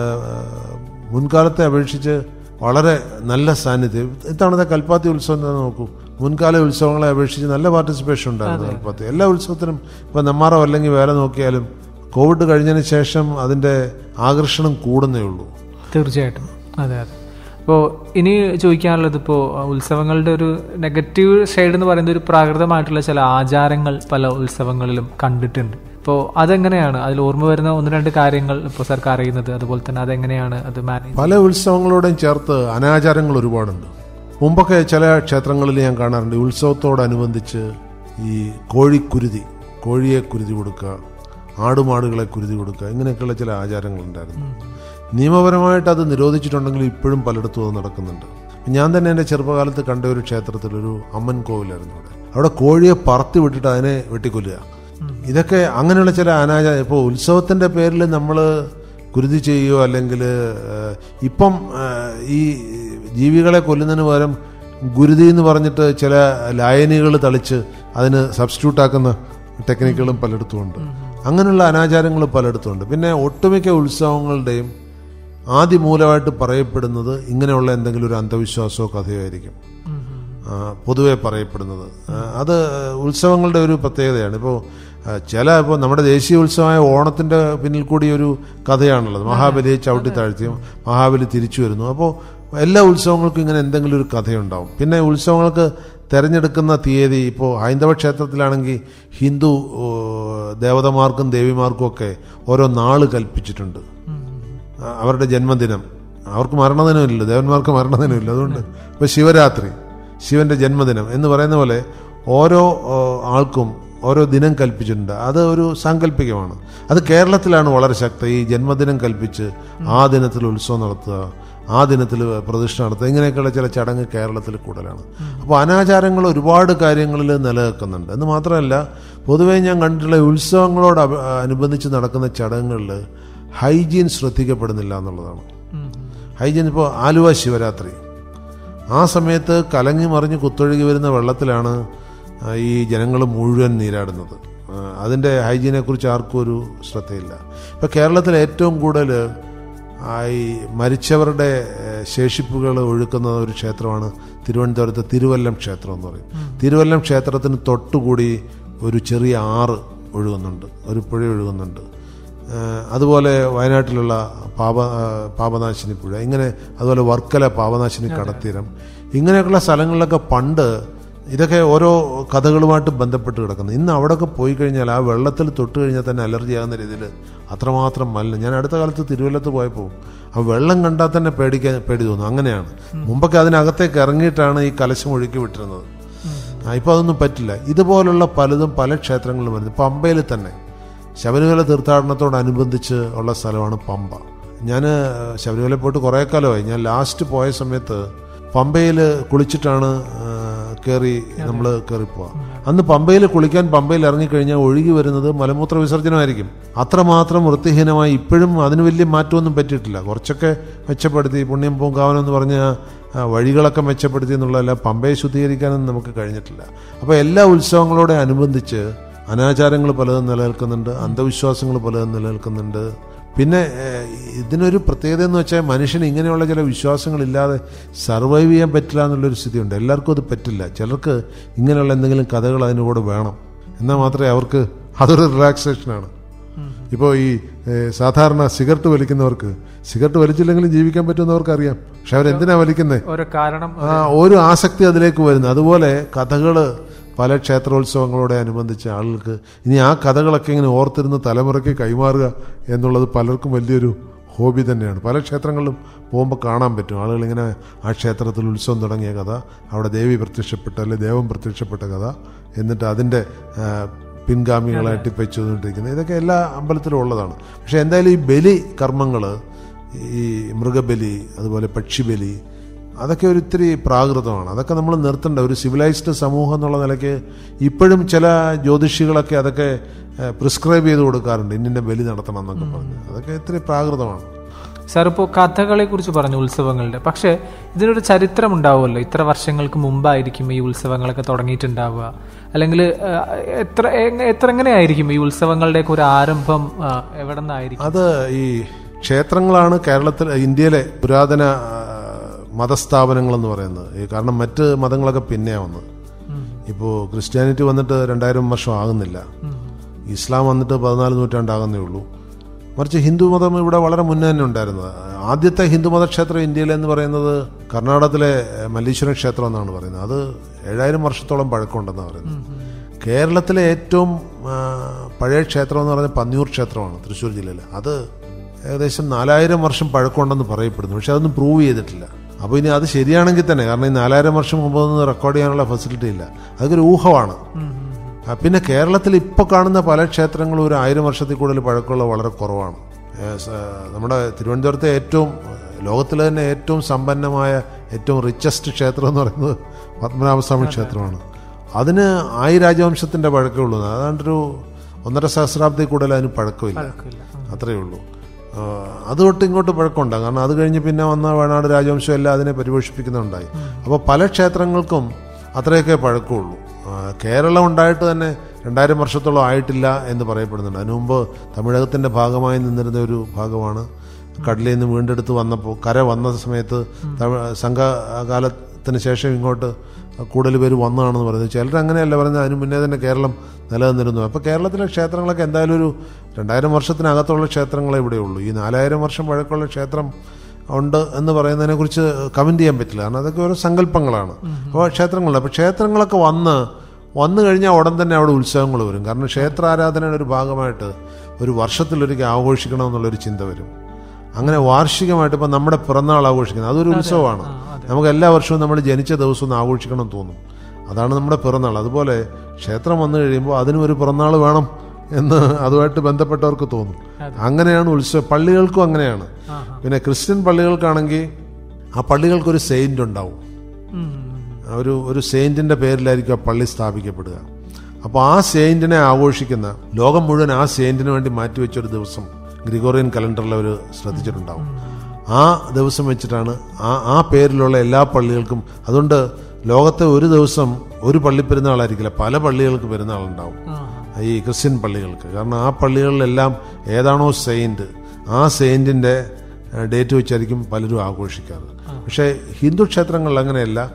മുൻകാലത്തെ അപേക്ഷിച്ച് വളരെ നല്ല സാന്നിധ്യം ഇത്തവണത്തെ കൽപ്പാത്തി ഉത്സവം തന്നെ നോക്കൂ മുൻകാല ഉത്സവങ്ങളെ അപേക്ഷിച്ച് നല്ല പാർട്ടിസിപ്പേഷൻ ഉണ്ടായിരുന്നു കൽപ്പാത്തി എല്ലാ ഉത്സവത്തിനും ഇപ്പം നെമ്മാറോ അല്ലെങ്കിൽ വേറെ നോക്കിയാലും കോവിഡ് കഴിഞ്ഞതിന് ശേഷം അതിൻ്റെ ആകർഷണം കൂടുന്നേ ഉള്ളൂ തീർച്ചയായിട്ടും അതെ അതെ ഇപ്പോൾ ഇനി ചോദിക്കാനുള്ളത് ഇപ്പോൾ ഉത്സവങ്ങളുടെ ഒരു നെഗറ്റീവ് സൈഡ് എന്ന് പറയുന്നത് ഒരു പ്രാകൃതമായിട്ടുള്ള ചില ആചാരങ്ങൾ പല ഉത്സവങ്ങളിലും കണ്ടിട്ടുണ്ട് ഇപ്പോൾ അതെങ്ങനെയാണ് അതിൽ ഓർമ്മ വരുന്ന ഒന്ന് രണ്ട് കാര്യങ്ങൾ ഇപ്പോൾ സർക്കാർ അറിയുന്നത് അതുപോലെ തന്നെ അതെങ്ങനെയാണ് അത് മാനേജ് പല ഉത്സവങ്ങളോടും ചേർത്ത് അനാചാരങ്ങൾ ഒരുപാടുണ്ട് മുമ്പൊക്കെ ചില ക്ഷേത്രങ്ങളിൽ ഞാൻ കാണാറുണ്ട് ഈ ഉത്സവത്തോടനുബന്ധിച്ച് ഈ കോഴിക്കുരുതി കോഴിയെ കുരുതി കൊടുക്കുക ആടുമാടുകളെ കുരുതി കൊടുക്കുക ഇങ്ങനെയൊക്കെയുള്ള ചില ആചാരങ്ങളുണ്ടായിരുന്നു നിയമപരമായിട്ട് അത് നിരോധിച്ചിട്ടുണ്ടെങ്കിൽ ഇപ്പോഴും പലയിടത്തും അത് നടക്കുന്നുണ്ട് ഞാൻ തന്നെ എൻ്റെ ചെറുപ്പകാലത്ത് കണ്ട ഒരു ക്ഷേത്രത്തിൽ ഒരു അമ്മൻ കോവിലായിരുന്നു അവിടെ അവിടെ കോഴിയെ പറത്തി വിട്ടിട്ട് അതിനെ വെട്ടിക്കൊല്ലുക ഇതൊക്കെ അങ്ങനെയുള്ള ചില അനാചാരം ഇപ്പോൾ ഉത്സവത്തിൻ്റെ പേരിൽ നമ്മൾ കുരുതി ചെയ്യുകയോ അല്ലെങ്കിൽ ഏഹ്, ഇപ്പം ഏഹ്, ഈ ജീവികളെ കൊല്ലുന്നതിന് പകരം ഗുരുതി എന്ന് പറഞ്ഞിട്ട് ചില ലായനികൾ തളിച്ച് അതിന് സബ്സ്റ്റിറ്റ്യൂട്ട് ആക്കുന്ന ടെക്നിക്കുകളും പലയിടത്തും ഉണ്ട് അങ്ങനെയുള്ള അനാചാരങ്ങൾ പലയിടത്തും ഉണ്ട് പിന്നെ ഒട്ടുമിക്ക ഉത്സവങ്ങളുടെയും ആദ്യമൂലമായിട്ട് പറയപ്പെടുന്നത് ഇങ്ങനെയുള്ള എന്തെങ്കിലും ഒരു അന്ധവിശ്വാസമോ കഥയോ ആയിരിക്കും ആ, പൊതുവെ പറയപ്പെടുന്നത് ആ, അത് ഉത്സവങ്ങളുടെ ഒരു പ്രത്യേകതയാണ് ഇപ്പോൾ ചില ഇപ്പോൾ നമ്മുടെ ദേശീയ ഉത്സവമായ ഓണത്തിൻ്റെ പിന്നിൽ കൂടി ഒരു കഥയാണുള്ളത് മഹാബലിയെ ചവിട്ടി താഴ്ത്തിയും മഹാബലി തിരിച്ചു വരുന്നു അപ്പോൾ എല്ലാ ഉത്സവങ്ങൾക്കും ഇങ്ങനെ എന്തെങ്കിലും ഒരു കഥയുണ്ടാവും പിന്നെ ഉത്സവങ്ങൾക്ക് തിരഞ്ഞെടുക്കുന്ന തീയതി ഇപ്പോൾ ഹൈന്ദവ ക്ഷേത്രത്തിലാണെങ്കിൽ ഹിന്ദു ഓ, ദേവതമാർക്കും ദേവിമാർക്കും ഒക്കെ ഓരോ നാള് കൽപ്പിച്ചിട്ടുണ്ട് ആ, അവരുടെ ജന്മദിനം അവർക്ക് മരണദിനമില്ല ദേവന്മാർക്ക് മരണദിനമില്ല അതുകൊണ്ട് ഇപ്പൊ ശിവരാത്രി ശിവന്റെ ജന്മദിനം എന്ന് പറയുന്ന പോലെ ഓരോ ഓ, ആൾക്കും ഓരോ ദിനം കൽപ്പിച്ചിട്ടുണ്ട് അത് ഒരു സാങ്കല്പികമാണ് അത് കേരളത്തിലാണ് വളരെ ശക്തി ഈ ജന്മദിനം കൽപ്പിച്ച് ആ ദിനത്തിൽ ഉത്സവം നടത്തുക ആ ദിനത്തിൽ പ്രതിഷ്ഠ നടത്തുക ഇങ്ങനെയൊക്കെയുള്ള ചില ചടങ്ങ് കേരളത്തിൽ കൂടുതലാണ് അപ്പോൾ അനാചാരങ്ങൾ ഒരുപാട് കാര്യങ്ങളിൽ നിലനിൽക്കുന്നുണ്ട് എന്ന് മാത്രമല്ല പൊതുവേ ഞാൻ കണ്ടിട്ടുള്ള ഉത്സവങ്ങളോട് അപ- അനുബന്ധിച്ച് നടക്കുന്ന ചടങ്ങുകളിൽ ഹൈജീൻ ശ്രദ്ധിക്കപ്പെടുന്നില്ല എന്നുള്ളതാണ് ഹൈജീൻ ഇപ്പോൾ ആലുവ ശിവരാത്രി ആ സമയത്ത് കലങ്ങി മറിഞ്ഞ് കുത്തൊഴുകി വരുന്ന വെള്ളത്തിലാണ് ആ, ഈ ജനങ്ങൾ മുഴുവൻ നീരാടുന്നത് ആ, അതിൻ്റെ ഹൈജീനെ കുറിച്ച് ആർക്കും ഒരു ശ്രദ്ധയില്ല ഇപ്പോൾ കേരളത്തിൽ ഏറ്റവും കൂടുതൽ ആ, ഈ മരിച്ചവരുടെ ഏഹ്, ശേഷിപ്പുകൾ ഒഴുക്കുന്ന ഒരു ക്ഷേത്രമാണ് തിരുവനന്തപുരത്തെ തിരുവല്ലം ക്ഷേത്രം എന്ന് പറയും തിരുവല്ലം ക്ഷേത്രത്തിന് തൊട്ടുകൂടി ഒരു ചെറിയ ആറ് ഒഴുകുന്നുണ്ട് ഒരു പുഴ ഒഴുകുന്നുണ്ട് ഏഹ് അതുപോലെ വയനാട്ടിലുള്ള പാപ ഏഹ് പാപനാശിനി പുഴ ഇങ്ങനെ അതുപോലെ വർക്കല പാപനാശിനി കടത്തീരം ഇങ്ങനെയൊക്കെയുള്ള സ്ഥലങ്ങളിലൊക്കെ പണ്ട് ഇതൊക്കെ ഓരോ കഥകളുമായിട്ട് ബന്ധപ്പെട്ട് കിടക്കുന്നു ഇന്ന് അവിടെയൊക്കെ പോയി കഴിഞ്ഞാൽ ആ വെള്ളത്തിൽ തൊട്ട് കഴിഞ്ഞാൽ തന്നെ അലർജി ആകുന്ന രീതിയിൽ അത്രമാത്രം മലിനം ഞാൻ അടുത്ത കാലത്ത് തിരുവല്ലത്ത് പോയപ്പോൾ ആ വെള്ളം കണ്ടാൽ തന്നെ പേടിക്കാൻ പേടി തോന്നും അങ്ങനെയാണ് മുമ്പൊക്കെ അതിനകത്തേക്ക് ഇറങ്ങിയിട്ടാണ് ഈ കലശം ഒഴുക്കി വിട്ടിരുന്നത് ആ, ഇപ്പൊ അതൊന്നും പറ്റില്ല ഇതുപോലുള്ള പലതും പല ക്ഷേത്രങ്ങളിലും വരുന്നത് പമ്പയിൽ തന്നെ ശബരിമല തീർത്ഥാടനത്തോടനുബന്ധിച്ച് ഉള്ള സ്ഥലമാണ് പമ്പ ഞാൻ ശബരിമല പോയിട്ട് കുറേ കാലമായി ഞാൻ ലാസ്റ്റ് പോയ സമയത്ത് പമ്പയിൽ കുളിച്ചിട്ടാണ് കയറി നമ്മൾ കയറിപ്പോവാ അന്ന് പമ്പയിൽ കുളിക്കാൻ പമ്പയിൽ ഇറങ്ങിക്കഴിഞ്ഞാൽ ഒഴുകി വരുന്നത് മലമൂത്ര വിസർജനമായിരിക്കും അത്രമാത്രം വൃത്തിഹീനമായി ഇപ്പോഴും അതിന് വലിയ മാറ്റമൊന്നും പറ്റിയിട്ടില്ല കുറച്ചൊക്കെ മെച്ചപ്പെടുത്തി പുണ്യം പൂങ്കാവനം പറഞ്ഞ ആ, വഴികളൊക്കെ മെച്ചപ്പെടുത്തി എന്നുള്ളതല്ല പമ്പയെ ശുദ്ധീകരിക്കാനൊന്നും നമുക്ക് കഴിഞ്ഞിട്ടില്ല അപ്പോൾ എല്ലാ ഉത്സവങ്ങളോടെ അനുബന്ധിച്ച് അനാചാരങ്ങൾ പലതും നിലനിൽക്കുന്നുണ്ട് അന്ധവിശ്വാസങ്ങൾ പലതും നിലനിൽക്കുന്നുണ്ട് പിന്നെ ഏഹ്, ഇതിനൊരു പ്രത്യേകത എന്ന് വെച്ചാൽ മനുഷ്യന് ഇങ്ങനെയുള്ള ചില വിശ്വാസങ്ങളില്ലാതെ സർവൈവ് ചെയ്യാൻ പറ്റില്ല എന്നുള്ളൊരു സ്ഥിതിയുണ്ട് എല്ലാവർക്കും അത് പറ്റില്ല ചിലർക്ക് ഇങ്ങനെയുള്ള എന്തെങ്കിലും കഥകൾ അതിന് കൂടെ വേണം എന്നാൽ മാത്രമേ അവർക്ക് അതൊരു റിലാക്സേഷനാണ് ഇപ്പോൾ ഈ ഏഹ്, സാധാരണ സിഗരറ്റ് വലിക്കുന്നവർക്ക് സിഗരറ്റ് വലിച്ചില്ലെങ്കിലും ജീവിക്കാൻ പറ്റുമെന്നവർക്ക് അറിയാം പക്ഷെ അവരെന്തിനാ വലിക്കുന്നത് ഓരോ കാരണം ആ ഒരു ആസക്തി അതിലേക്ക് വരുന്നു അതുപോലെ കഥകൾ പല ക്ഷേത്രോത്സവങ്ങളോടെ അനുബന്ധിച്ച് ആളുകൾക്ക് ഇനി ആ കഥകളൊക്കെ ഇങ്ങനെ ഓർത്തിരുന്ന് തലമുറയ്ക്ക് കൈമാറുക എന്നുള്ളത് പലർക്കും വലിയൊരു ഹോബി തന്നെയാണ് പല ക്ഷേത്രങ്ങളിലും പോകുമ്പോൾ കാണാൻ പറ്റും ആളുകൾ ഇങ്ങനെ ആ ക്ഷേത്രത്തിൽ ഉത്സവം തുടങ്ങിയ കഥ അവിടെ ദേവി പ്രത്യക്ഷപ്പെട്ട അല്ലെങ്കിൽ ദേവൻ പ്രത്യക്ഷപ്പെട്ട കഥ എന്നിട്ട് അതിൻ്റെ ആ, പിൻഗാമികളായിട്ട് ഇപ്പം ചെയ്തുകൊണ്ടിരിക്കുന്നത് ഇതൊക്കെ എല്ലാ അമ്പലത്തിലും ഉള്ളതാണ് പക്ഷേ എന്തായാലും ഈ ബലി കർമ്മങ്ങൾ ഈ മൃഗബലി അതുപോലെ പക്ഷിബലി അതൊക്കെ ഒരു ഇത്തിരി പ്രാകൃതമാണ് അതൊക്കെ നമ്മൾ നിർത്തേണ്ട ഒരു സിവിലൈസ്ഡ് സമൂഹം എന്നുള്ള നിലയ്ക്ക് ഇപ്പോഴും ചില ജ്യോതിഷികളൊക്കെ അതൊക്കെ പ്രിസ്ക്രൈബ് ചെയ്ത് കൊടുക്കാറുണ്ട് ഇന്നിൻ്റെ ബലി നടത്തണം എന്നൊക്കെ പറഞ്ഞ് അതൊക്കെ ഇത്തിരി പ്രാകൃതമാണ് സാർ ഇപ്പോൾ കഥകളെ കുറിച്ച് പറഞ്ഞു ഉത്സവങ്ങളുടെ പക്ഷേ ഇതിനൊരു ചരിത്രം ഉണ്ടാവുമല്ലോ ഇത്ര വർഷങ്ങൾക്ക് മുമ്പായിരിക്കും ഈ ഉത്സവങ്ങളൊക്കെ തുടങ്ങിയിട്ടുണ്ടാവുക അല്ലെങ്കിൽ ആ, എത്ര എങ്ങ- എത്ര എങ്ങനെയായിരിക്കും ഈ ഉത്സവങ്ങളുടെയൊക്കെ ഒരു ആരംഭം ആ, എവിടെ നിന്നായിരിക്കും അത് ഈ ക്ഷേത്രങ്ങളാണ് കേരളത്തിൽ ഇന്ത്യയിലെ പുരാതന ആ, മതസ്ഥാപനങ്ങൾ എന്ന് പറയുന്നത് ഈ കാരണം മറ്റ് മതങ്ങളൊക്കെ പിന്നെയാണ് വന്നത് ഇപ്പോൾ ക്രിസ്ത്യാനിറ്റി വന്നിട്ട് രണ്ടായിരം വർഷം ആകുന്നില്ല ഇസ്ലാം വന്നിട്ട് പതിനാല് നൂറ്റാണ്ടാകുന്നേ ഉള്ളൂ മറിച്ച് ഹിന്ദു മതം ഇവിടെ വളരെ മുന്നേ തന്നെ ഉണ്ടായിരുന്നത് ആദ്യത്തെ ഹിന്ദുമത ക്ഷേത്രം ഇന്ത്യയിൽ എന്ന് പറയുന്നത് കർണാടകത്തിലെ മല്ലീശ്വരം ക്ഷേത്രം എന്നാണ് പറയുന്നത് അത് ഏഴായിരം വർഷത്തോളം പഴക്കമുണ്ടെന്നാണ് പറയുന്നത് കേരളത്തിലെ ഏറ്റവും ആ, പഴയ ക്ഷേത്രം എന്ന് പറയുന്നത് പന്നിയൂർ ക്ഷേത്രമാണ് തൃശ്ശൂർ ജില്ലയിൽ അത് ഏകദേശം നാലായിരം വർഷം പഴക്കമുണ്ടെന്ന് പറയപ്പെടുന്നു പക്ഷെ അതൊന്നും പ്രൂവ് ചെയ്തിട്ടില്ല അപ്പോൾ ഇനി അത് ശരിയാണെങ്കിൽ തന്നെ കാരണം ഈ നാലായിരം വർഷം മുമ്പൊന്നും റെക്കോർഡ് ചെയ്യാനുള്ള ഫെസിലിറ്റി ഇല്ല അതൊക്കെ ഒരു ഊഹമാണ് ആ, പിന്നെ കേരളത്തിൽ ഇപ്പോൾ കാണുന്ന പല ക്ഷേത്രങ്ങളും ഒരു ആയിരം വർഷത്തിൽ കൂടുതൽ പഴക്കമുള്ള വളരെ കുറവാണ് ഏ, സ- നമ്മുടെ തിരുവനന്തപുരത്തെ ഏറ്റവും ലോകത്തിലെ തന്നെ ഏറ്റവും സമ്പന്നമായ ഏറ്റവും റിച്ചസ്റ്റ് ക്ഷേത്രം എന്ന് പറയുന്നത് പത്മനാഭസ്വാമി ക്ഷേത്രമാണ് അതിന് ആയി രാജവംശത്തിൻ്റെ പഴക്കമേ ഉള്ളൂ അതാണ്ടൊരു ഒന്നര സഹസ്രാബ്ദത്തിൽ കൂടുതൽ അതിന് പഴക്കമില്ല അത്രയേ ഉള്ളൂ ആ, അത് തൊട്ട് ഇങ്ങോട്ട് പഴക്കമുണ്ടാകും കാരണം അത് കഴിഞ്ഞ് പിന്നെ വന്ന വയനാട് രാജവംശം എല്ലാം അതിനെ പരിപോഷിപ്പിക്കുന്നുണ്ടായി അപ്പോൾ പല ക്ഷേത്രങ്ങൾക്കും അത്രയൊക്കെ പഴക്കമുള്ളൂ ആ, കേരളം ഉണ്ടായിട്ട് തന്നെ രണ്ടായിരം വർഷത്തോളം ആയിട്ടില്ല എന്ന് പറയപ്പെടുന്നുണ്ട് അതിനു മുമ്പ് തമിഴകത്തിൻ്റെ ഭാഗമായി നിന്നിരുന്ന ഒരു ഭാഗമാണ് കടലിൽ നിന്ന് വീണ്ടെടുത്ത് വന്നപ്പോൾ കര വന്ന സമയത്ത് തമിഴ് സംഘകാലത്തിന് ശേഷം ഇങ്ങോട്ട് കൂടുതൽ പേര് വന്നതാണെന്ന് പറയുന്നത് ചിലർ അങ്ങനെയല്ല പറയുന്നത് അതിന് മുന്നേ തന്നെ കേരളം നിലനിന്നിരുന്നു അപ്പോൾ കേരളത്തിലെ ക്ഷേത്രങ്ങളൊക്കെ എന്തായാലും ഒരു രണ്ടായിരം വർഷത്തിനകത്തുള്ള ക്ഷേത്രങ്ങളെ ഇവിടെ ഉള്ളൂ ഈ നാലായിരം വർഷം പഴക്കമുള്ള ക്ഷേത്രം ഉണ്ട് എന്ന് പറയുന്നതിനെ കുറിച്ച് കമന്റ് ചെയ്യാൻ പറ്റില്ല കാരണം അതൊക്കെ ഓരോ സങ്കല്പങ്ങളാണ് അപ്പോൾ ക്ഷേത്രങ്ങളുണ്ട് അപ്പോൾ ക്ഷേത്രങ്ങളൊക്കെ വന്ന് വന്നു കഴിഞ്ഞാൽ ഉടൻ തന്നെ അവിടെ ഉത്സവങ്ങൾ വരും കാരണം ക്ഷേത്ര ആരാധനയുടെ ഒരു ഭാഗമായിട്ട് ഒരു വർഷത്തിലൊരിക്കൽ ആഘോഷിക്കണം എന്നുള്ളൊരു ചിന്ത വരും അങ്ങനെ വാർഷികമായിട്ട് ഇപ്പം നമ്മുടെ പിറന്നാൾ ആഘോഷിക്കുന്നത് അതൊരു ഉത്സവമാണ് നമുക്ക് എല്ലാ വർഷവും നമ്മൾ ജനിച്ച ദിവസം ഒന്ന് ആഘോഷിക്കണം എന്ന് തോന്നും അതാണ് നമ്മുടെ പിറന്നാൾ അതുപോലെ ക്ഷേത്രം വന്നു കഴിയുമ്പോൾ അതിനും ഒരു പിറന്നാൾ വേണം എന്ന് അതുമായിട്ട് ബന്ധപ്പെട്ടവർക്ക് തോന്നും അങ്ങനെയാണ് ഉത്സവം പള്ളികൾക്കും അങ്ങനെയാണ് പിന്നെ ക്രിസ്ത്യൻ പള്ളികൾക്കാണെങ്കിൽ ആ പള്ളികൾക്കൊരു സെയിന്റ് ഉണ്ടാവും ഒരു ഒരു സെയിന്റിന്റെ പേരിലായിരിക്കും ആ പള്ളി സ്ഥാപിക്കപ്പെടുക അപ്പോൾ ആ സെയിന്റിനെ ആഘോഷിക്കുന്ന ലോകം മുഴുവൻ ആ സെയിന്റിന് വേണ്ടി മാറ്റിവെച്ചൊരു ദിവസം ഗ്രിഗോറിയൻ കലണ്ടറിൽ അവർ ശ്രദ്ധിച്ചിട്ടുണ്ടാവും ആ ദിവസം വെച്ചിട്ടാണ് ആ ആ പേരിലുള്ള എല്ലാ പള്ളികൾക്കും അതുകൊണ്ട് ലോകത്തെ ഒരു ദിവസം ഒരു പള്ളി പെരുന്നാളായിരിക്കില്ല പല പള്ളികൾക്ക് പെരുന്നാളുണ്ടാവും ഈ ക്രിസ്ത്യൻ പള്ളികൾക്ക് കാരണം ആ പള്ളികളിലെല്ലാം ഏതാണോ സെയിന്റ് ആ സെയിന്റിന്റെ ഡേറ്റ് വെച്ചായിരിക്കും പലരും ആഘോഷിക്കാറ് പക്ഷേ ഹിന്ദു ക്ഷേത്രങ്ങളിൽ അങ്ങനെയല്ല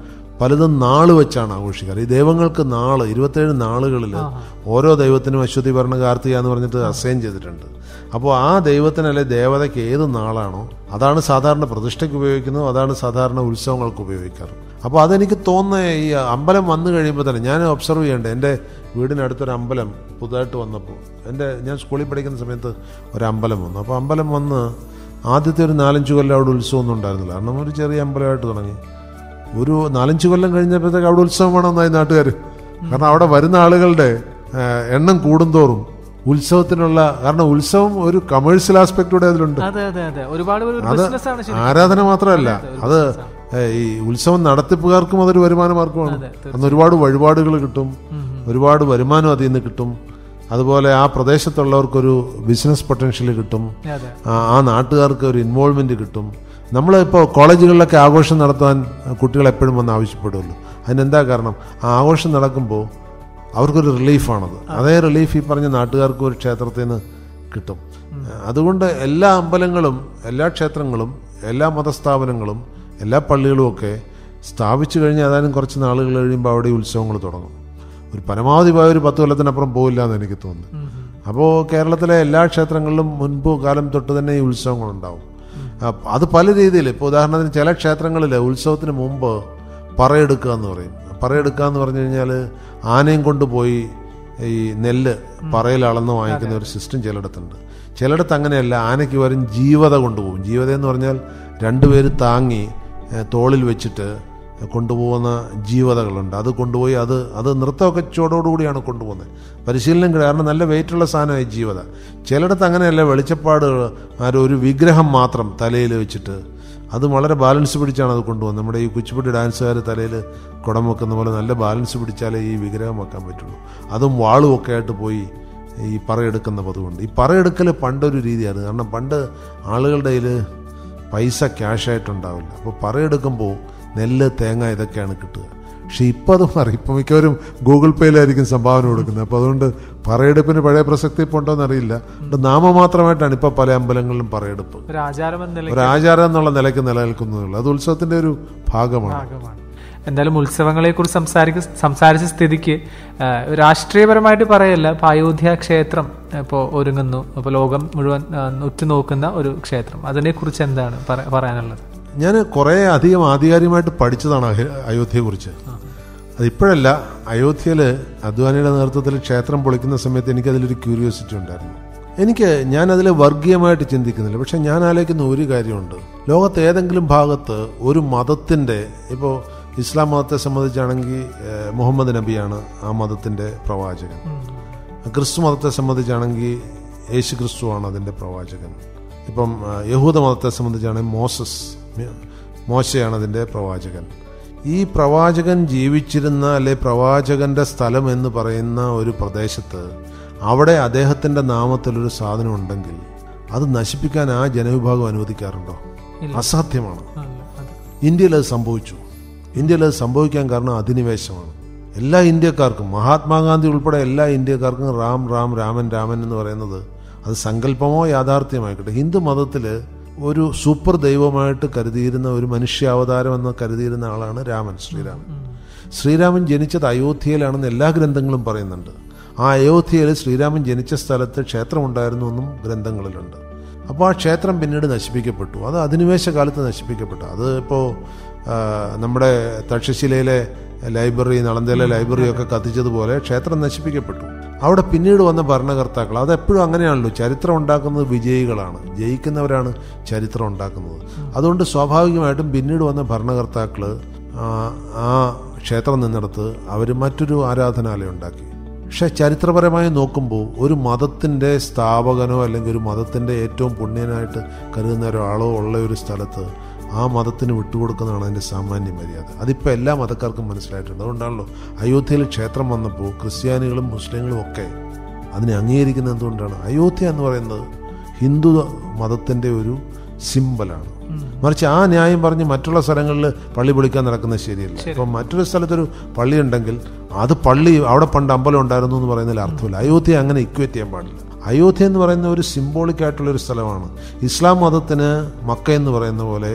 പലതും നാള് വെച്ചാണ് ആഘോഷിക്കാറ് ഈ ദൈവങ്ങൾക്ക് നാള് ഇരുപത്തേഴ് നാളുകളിൽ ഓരോ ദൈവത്തിനും അശ്വതി ഭരണ കാർത്തിക എന്ന് പറഞ്ഞിട്ട് അസൈൻ ചെയ്തിട്ടുണ്ട് അപ്പോൾ ആ ദൈവത്തിന് അല്ലെ ദേവതയ്ക്ക് ഏത് നാളാണോ അതാണ് സാധാരണ പ്രതിഷ്ഠയ്ക്ക് ഉപയോഗിക്കുന്നത് അതാണ് സാധാരണ ഉത്സവങ്ങൾക്ക് ഉപയോഗിക്കാറ് അപ്പോൾ അതെനിക്ക് തോന്നുന്ന ഈ അമ്പലം വന്നു കഴിയുമ്പോൾ തന്നെ ഞാൻ ഒബ്സർവ് ചെയ്യേണ്ടത് എൻ്റെ വീടിനടുത്തൊരു അമ്പലം പുതുതായിട്ട് വന്നപ്പോൾ എൻ്റെ ഞാൻ സ്കൂളിൽ പഠിക്കുന്ന സമയത്ത് ഒരു അമ്പലം വന്നു അപ്പോൾ അമ്പലം വന്ന് ആദ്യത്തെ ഒരു നാലഞ്ച് കൊല്ലം അവിടെ ഉത്സവമൊന്നും ഉണ്ടായിരുന്നില്ല കാരണം ഒരു ചെറിയ അമ്പലമായിട്ട് തുടങ്ങി ഒരു നാലഞ്ച് കൊല്ലം കഴിഞ്ഞപ്പോഴത്തേക്ക് അവിടെ ഉത്സവം വേണമെന്നായി നാട്ടുകാർ കാരണം അവിടെ വരുന്ന ആളുകളുടെ ആ, എണ്ണം കൂടുന്തോറും ഉത്സവത്തിനുള്ള കാരണം ഉത്സവം ഒരു കമേഴ്ഷ്യൽ ആസ്പെക്റ്റൂടെ അതിലുണ്ട് അതെ അതെ അതെ ഒരുപാട് പേര് ഒരു അത് ബിസിനസ് ആണ് ശരി ആരാധന മാത്രമല്ല അത് ഏ, ഈ ഉത്സവം നടത്തിപ്പുകാർക്കും അതൊരു വരുമാന മാർഗമാണ് അതെ, അന്ന് ഒരുപാട് വഴിപാടുകൾ കിട്ടും ഒരുപാട് വരുമാനം അതിൽ നിന്ന് കിട്ടും അതുപോലെ ആ പ്രദേശത്തുള്ളവർക്കൊരു ബിസിനസ് പൊട്ടൻഷ്യൽ കിട്ടും അതെ ആ ആ നാട്ടുകാർക്ക് ഒരു ഇൻവോൾവ്മെന്റ് കിട്ടും നമ്മളിപ്പോൾ കോളേജുകളിലൊക്കെ ആഘോഷം നടത്താൻ കുട്ടികൾ എപ്പോഴും വന്ന് ആവശ്യപ്പെടുമല്ലോ അതിനെന്താ കാരണം ആ ആഘോഷം നടക്കുമ്പോൾ അവർക്കൊരു റിലീഫാണത് അതേ റിലീഫ് ഈ പറഞ്ഞ നാട്ടുകാർക്ക് ഒരു ക്ഷേത്രത്തിൽ നിന്ന് കിട്ടും അതുകൊണ്ട് എല്ലാ അമ്പലങ്ങളും എല്ലാ ക്ഷേത്രങ്ങളും എല്ലാ മതസ്ഥാപനങ്ങളും എല്ലാ പള്ളികളും ഒക്കെ സ്ഥാപിച്ചു കഴിഞ്ഞാൽ ഏതായാലും കുറച്ച് നാളുകൾ കഴിയുമ്പോൾ അവിടെ ഈ ഉത്സവങ്ങൾ തുടങ്ങും ഒരു പരമാവധി പോയ ഒരു പത്ത് കൊല്ലത്തിനപ്പുറം പോയില്ല എന്ന് എനിക്ക് തോന്നുന്നു അപ്പോൾ കേരളത്തിലെ എല്ലാ ക്ഷേത്രങ്ങളിലും മുൻപ് കാലം തൊട്ട് തന്നെ ഈ ഉത്സവങ്ങളുണ്ടാവും അപ്പ- അത് പല രീതിയിൽ ഇപ്പോൾ ഉദാഹരണത്തിന് ചില ക്ഷേത്രങ്ങളിൽ ഉത്സവത്തിന് മുമ്പ് പറയെടുക്കുക എന്ന് പറയും പറയെടുക്കുക എന്ന് പറഞ്ഞു കഴിഞ്ഞാൽ ആനയും കൊണ്ടുപോയി ഈ നെല്ല് പറയിൽ അളന്ന് വാങ്ങിക്കുന്ന ഒരു സിസ്റ്റം ചിലയിടത്തുണ്ട് ചിലയിടത്ത് അങ്ങനെയല്ല ആനയ്ക്ക് വരും ജീവത കൊണ്ടുപോകും ജീവത എന്ന് പറഞ്ഞാൽ രണ്ടുപേര് താങ്ങി ഏഹ്, തോളിൽ വെച്ചിട്ട് കൊണ്ടുപോകുന്ന ജീവതകളുണ്ട് അത് കൊണ്ടുപോയി അത് അത് നൃത്തമൊക്കെ ചുവടോടുകൂടിയാണ് കൊണ്ടുപോകുന്നത് പരിശീലനം കിട്ടുക കാരണം നല്ല വെയിറ്റുള്ള സാധനമായി ജീവത ചിലയിടത്ത് അങ്ങനെയല്ല വെളിച്ചപ്പാട് ആരോ ഒരു വിഗ്രഹം മാത്രം തലയിൽ വെച്ചിട്ട് അത് വളരെ ബാലൻസ് പിടിച്ചാണ് അത് കൊണ്ടുപോകുന്നത് നമ്മുടെ ഈ കുച്ചിപ്പുടി ഡാൻസുകാർ തലയിൽ കുടം വെക്കുന്ന പോലെ നല്ല ബാലൻസ് പിടിച്ചാലേ ഈ വിഗ്രഹം വെക്കാൻ പറ്റുള്ളൂ അതും വാളും ഒക്കെ ആയിട്ട് പോയി ഈ പറയെടുക്കുന്ന പതിവുണ്ട് ഈ പറയെടുക്കൽ പണ്ടൊരു രീതിയാണ് കാരണം പണ്ട് ആളുകളുടെ കയ്യിൽ പൈസ ക്യാഷായിട്ടുണ്ടാവില്ല അപ്പോൾ പറയെടുക്കുമ്പോൾ നെല്ല് തേങ്ങ ഇതൊക്കെയാണ് കിട്ടുക പക്ഷെ ഇപ്പം അത് മാറി ഇപ്പം മിക്കവരും ഗൂഗിൾ പേയിലായിരിക്കും സംഭാവന കൊടുക്കുന്നത് അപ്പോൾ അതുകൊണ്ട് പറയെടുപ്പിന് പഴയ പ്രസക്തി ഇപ്പോൾ ഉണ്ടോ എന്നറിയില്ല അതുകൊണ്ട് നാമമാത്രമായിട്ടാണ് ഇപ്പോൾ പല അമ്പലങ്ങളിലും പറയെടുപ്പ് ഒരു ആചാരം എന്ന നിലയ്ക്ക് ഒരു ആചാരം എന്നുള്ള നിലയ്ക്ക് നിലനിൽക്കുന്നതുള്ളൂ അത് ഉത്സവത്തിന്റെ ഒരു ഭാഗമാണ് ഭാഗമാണ് എന്തായാലും ഉത്സവങ്ങളെ കുറിച്ച് സംസാരിക്ക സംസാരിച്ച സ്ഥിതിക്ക് ആ, രാഷ്ട്രീയപരമായിട്ട് പറയല്ല ഇപ്പൊ അയോധ്യ ക്ഷേത്രം ഇപ്പോൾ ഒരുങ്ങുന്നു ഇപ്പോൾ ലോകം മുഴുവൻ ആ, ഉറ്റുനോക്കുന്ന ഒരു ക്ഷേത്രം അതിനെ കുറിച്ച് എന്താണ് പറ- പറയാനുള്ളത് ഞാൻ കുറേ അധികം ആധികാരികമായിട്ട് പഠിച്ചതാണ് അഹ- അയോധ്യയെക്കുറിച്ച് അതിപ്പോഴല്ല അയോധ്യയിൽ അദ്വാനിയുടെ നേതൃത്വത്തിൽ ക്ഷേത്രം പൊളിക്കുന്ന സമയത്ത് എനിക്കതിലൊരു ക്യൂരിയോസിറ്റി ഉണ്ടായിരുന്നു എനിക്ക് ഞാൻ അതിൽ വർഗീയമായിട്ട് ചിന്തിക്കുന്നില്ല പക്ഷെ ഞാൻ ആലോചിക്കുന്ന ഒരു കാര്യമുണ്ട് ലോകത്ത് ഏതെങ്കിലും ഭാഗത്ത് ഒരു മതത്തിൻ്റെ ഇപ്പോൾ ഇസ്ലാം മതത്തെ സംബന്ധിച്ചാണെങ്കിൽ ഏഹ്, മുഹമ്മദ് നബിയാണ് ആ മതത്തിൻ്റെ പ്രവാചകൻ ക്രിസ്തു മതത്തെ സംബന്ധിച്ചാണെങ്കിൽ യേശു ക്രിസ്തുവാണ് അതിൻ്റെ പ്രവാചകൻ ഇപ്പം ആ, യഹൂദ മതത്തെ സംബന്ധിച്ചാണെങ്കിൽ മോസസ് മി- മോശയാണ് അതിൻ്റെ പ്രവാചകൻ ഈ പ്രവാചകൻ ജീവിച്ചിരുന്ന അല്ലെ പ്രവാചകന്റെ സ്ഥലം എന്ന് പറയുന്ന ഒരു പ്രദേശത്ത് അവിടെ അദ്ദേഹത്തിന്റെ നാമത്തിൽ ഒരു സാധനം ഉണ്ടെങ്കിൽ അത് നശിപ്പിക്കാൻ ആ ജനവിഭാഗം അനുവദിക്കാറുണ്ടോ അസാധ്യമാണ് അല്ല, അത് ഇന്ത്യയിൽ അത് സംഭവിച്ചു ഇന്ത്യയിൽ അത് സംഭവിക്കാൻ കാരണം അധിനിവേശമാണ് എല്ലാ ഇന്ത്യക്കാർക്കും മഹാത്മാഗാന്ധി ഉൾപ്പെടെ എല്ലാ ഇന്ത്യക്കാർക്കും റാം റാം രാമൻ രാമൻ എന്ന് പറയുന്നത് അത് സങ്കല്പമോ യാഥാർത്ഥ്യമായിക്കട്ടെ ഹിന്ദു മതത്തിൽ ഒരു സൂപ്പർ ദൈവമായിട്ട് കരുതിയിരുന്ന ഒരു മനുഷ്യാവതാരം എന്ന് കരുതിയിരുന്ന ആളാണ് രാമൻ ശ്രീരാമൻ ശ്രീരാമൻ ജനിച്ചത് അയോധ്യയിലാണെന്ന് എല്ലാ ഗ്രന്ഥങ്ങളും പറയുന്നുണ്ട് ആ അയോധ്യയിൽ ശ്രീരാമൻ ജനിച്ച സ്ഥലത്ത് ക്ഷേത്രമുണ്ടായിരുന്നു എന്നും ഗ്രന്ഥങ്ങളിലുണ്ട് അപ്പോൾ ആ ക്ഷേത്രം പിന്നീട് നശിപ്പിക്കപ്പെട്ടു അത് അധിനിവേശ കാലത്ത് നശിപ്പിക്കപ്പെട്ടു അത് ഇപ്പോൾ നമ്മുടെ തക്ഷശിലയിലെ ലൈബ്രറി നളന്തയിലെ ലൈബ്രറി ഒക്കെ കത്തിച്ചതുപോലെ ക്ഷേത്രം നശിപ്പിക്കപ്പെട്ടു അവിടെ പിന്നീട് വന്ന ഭരണകർത്താക്കൾ അതെപ്പോഴും അങ്ങനെയാണല്ലോ ചരിത്രം ഉണ്ടാക്കുന്നത് വിജയികളാണ് ജയിക്കുന്നവരാണ് ചരിത്രം ഉണ്ടാക്കുന്നത് അതുകൊണ്ട് സ്വാഭാവികമായിട്ടും പിന്നീട് വന്ന ഭരണകർത്താക്കൾ ആ ക്ഷേത്രം നിന്നെടുത്ത് അവർ മറ്റൊരു ആരാധനാലയം ഉണ്ടാക്കി പക്ഷെ ചരിത്രപരമായി നോക്കുമ്പോൾ ഒരു മതത്തിൻ്റെ സ്ഥാപകനോ അല്ലെങ്കിൽ ഒരു മതത്തിൻ്റെ ഏറ്റവും പുണ്യനായിട്ട് കരുതുന്ന ഒരാളോ ഉള്ള ഒരു സ്ഥലത്ത് ആ മതത്തിന് വിട്ടുകൊടുക്കുന്നതാണ് അതിൻ്റെ സാമാന്യ മര്യാദ അതിപ്പോൾ എല്ലാ മതക്കാർക്കും മനസ്സിലായിട്ടുണ്ട് അതുകൊണ്ടാണല്ലോ അയോധ്യയിൽ ക്ഷേത്രം വന്നപ്പോൾ ക്രിസ്ത്യാനികളും മുസ്ലിങ്ങളും ഒക്കെ അതിനെ അംഗീകരിക്കുന്നത് എന്തുകൊണ്ടാണ് അയോധ്യ എന്ന് പറയുന്നത് ഹിന്ദു മതത്തിൻ്റെ ഒരു സിമ്പലാണ് മറിച്ച് ആ ന്യായം പറഞ്ഞ് മറ്റുള്ള സ്ഥലങ്ങളിൽ പള്ളി പൊളിക്കാൻ നടക്കുന്നത് ശരിയല്ല ഇപ്പം മറ്റൊരു സ്ഥലത്തൊരു പള്ളി ഉണ്ടെങ്കിൽ അത് പള്ളി അവിടെ പണ്ട് അമ്പലം ഉണ്ടായിരുന്നു എന്ന് പറയുന്നതിൽ അർത്ഥമില്ല അയോധ്യ അങ്ങനെ ഇക്വേറ്റ് ചെയ്യാൻ പാടില്ല അയോധ്യ എന്ന് പറയുന്ന ഒരു സിംബോളിക് ആയിട്ടുള്ള ഒരു സ്ഥലമാണ് ഇസ്ലാം മതത്തിന് മക്ക എന്ന് പറയുന്ന പോലെ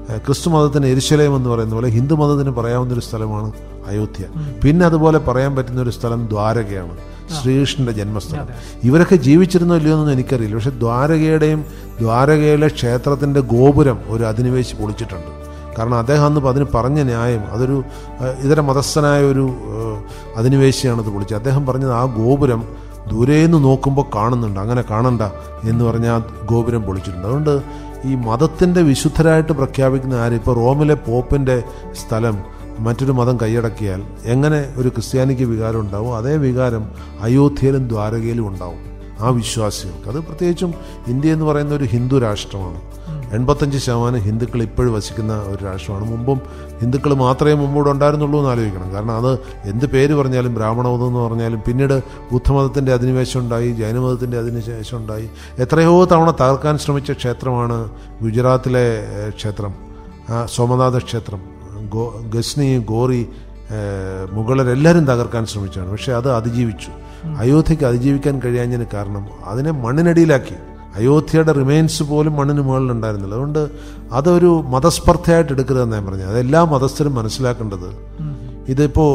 ഏഹ്, ക്രിസ്തു മതത്തിന് എരിശലേം എന്ന് പറയുന്ന പോലെ ഹിന്ദു മതത്തിന് പറയാവുന്ന ഒരു സ്ഥലമാണ് അയോധ്യ പിന്നെ അതുപോലെ പറയാൻ പറ്റുന്ന ഒരു സ്ഥലം ദ്വാരകയാണ് ശ്രീകൃഷ്ണന്റെ ജന്മസ്ഥലം ഇവരൊക്കെ ജീവിച്ചിരുന്നോ ഇല്ലയോ എന്നൊന്നും എനിക്കറിയില്ല പക്ഷെ ദ്വാരകയുടെയും ദ്വാരകയിലെ ക്ഷേത്രത്തിന്റെ ഗോപുരം ഒരു അധിനിവേശി പൊളിച്ചിട്ടുണ്ട് കാരണം അദ്ദേഹം അന്ന് അതിന് പറഞ്ഞ ന്യായം അതൊരു ഏഹ്, ഇതര മതസ്ഥനായ ഒരു ഏഹ്, അധിനിവേശിയാണ് ഇത് പൊളിച്ചത് അദ്ദേഹം പറഞ്ഞത് ആ ഗോപുരം ദൂരേന്ന് നോക്കുമ്പോൾ കാണുന്നുണ്ട് അങ്ങനെ കാണണ്ട എന്ന് പറഞ്ഞ ആ ഗോപുരം പൊളിച്ചിട്ടുണ്ട് അതുകൊണ്ട് ഈ മതത്തിൻ്റെ വിശുദ്ധരായിട്ട് പ്രഖ്യാപിക്കുന്ന ആര് ഇപ്പോൾ റോമിലെ പോപ്പിൻ്റെ സ്ഥലം മറ്റൊരു മതം കൈയടക്കിയാൽ എങ്ങനെ ഒരു ക്രിസ്ത്യാനിക്ക് വികാരം ഉണ്ടാവും അതേ വികാരം അയോധ്യയിലും ദ്വാരകയിലും ഉണ്ടാവും ആ വിശ്വാസികൾക്ക് അത് പ്രത്യേകിച്ചും ഇന്ത്യ എന്ന് പറയുന്ന ഒരു ഹിന്ദു രാഷ്ട്രമാണ് എൺപത്തഞ്ച് ശതമാനം ഹിന്ദുക്കൾ ഇപ്പോഴും വസിക്കുന്ന ഒരു രാഷ്ട്രമാണ് മുമ്പും ഹിന്ദുക്കൾ മാത്രമേ മുമ്പോട്ട് ഉണ്ടായിരുന്നുള്ളൂ എന്ന് ആലോചിക്കണം കാരണം അത് എന്ത് പേര് പറഞ്ഞാലും ബ്രാഹ്മണമതം എന്ന് പറഞ്ഞാലും പിന്നീട് ബുദ്ധമതത്തിൻ്റെ അധിനിവേശം ഉണ്ടായി ജൈനമതത്തിൻ്റെ അധിനിവേശം ഉണ്ടായി എത്രയോ തവണ തകർക്കാൻ ശ്രമിച്ച ക്ഷേത്രമാണ് ഗുജറാത്തിലെ ഏഹ്, ക്ഷേത്രം ആ, സോമനാഥ ക്ഷേത്രം ഗോ ഗസ്നി ഗോറി ഏഹ്, മുഗളരെല്ലാവരും തകർക്കാൻ ശ്രമിച്ചാണ് പക്ഷേ അത് അതിജീവിച്ചു അയോധ്യയ്ക്ക് അതിജീവിക്കാൻ കഴിയാഞ്ഞതിന് കാരണം അതിനെ മണ്ണിനടിയിലാക്കി അയോധ്യയുടെ റിമൈൻസ് പോലും മണ്ണിന് മുകളിലുണ്ടായിരുന്നില്ല അതുകൊണ്ട് അതൊരു മതസ്പർദ്ധയായിട്ട് എടുക്കരുതെന്ന് ഞാൻ പറഞ്ഞു അതെല്ലാ മതസ്ഥരും മനസ്സിലാക്കേണ്ടത് ഇതിപ്പോൾ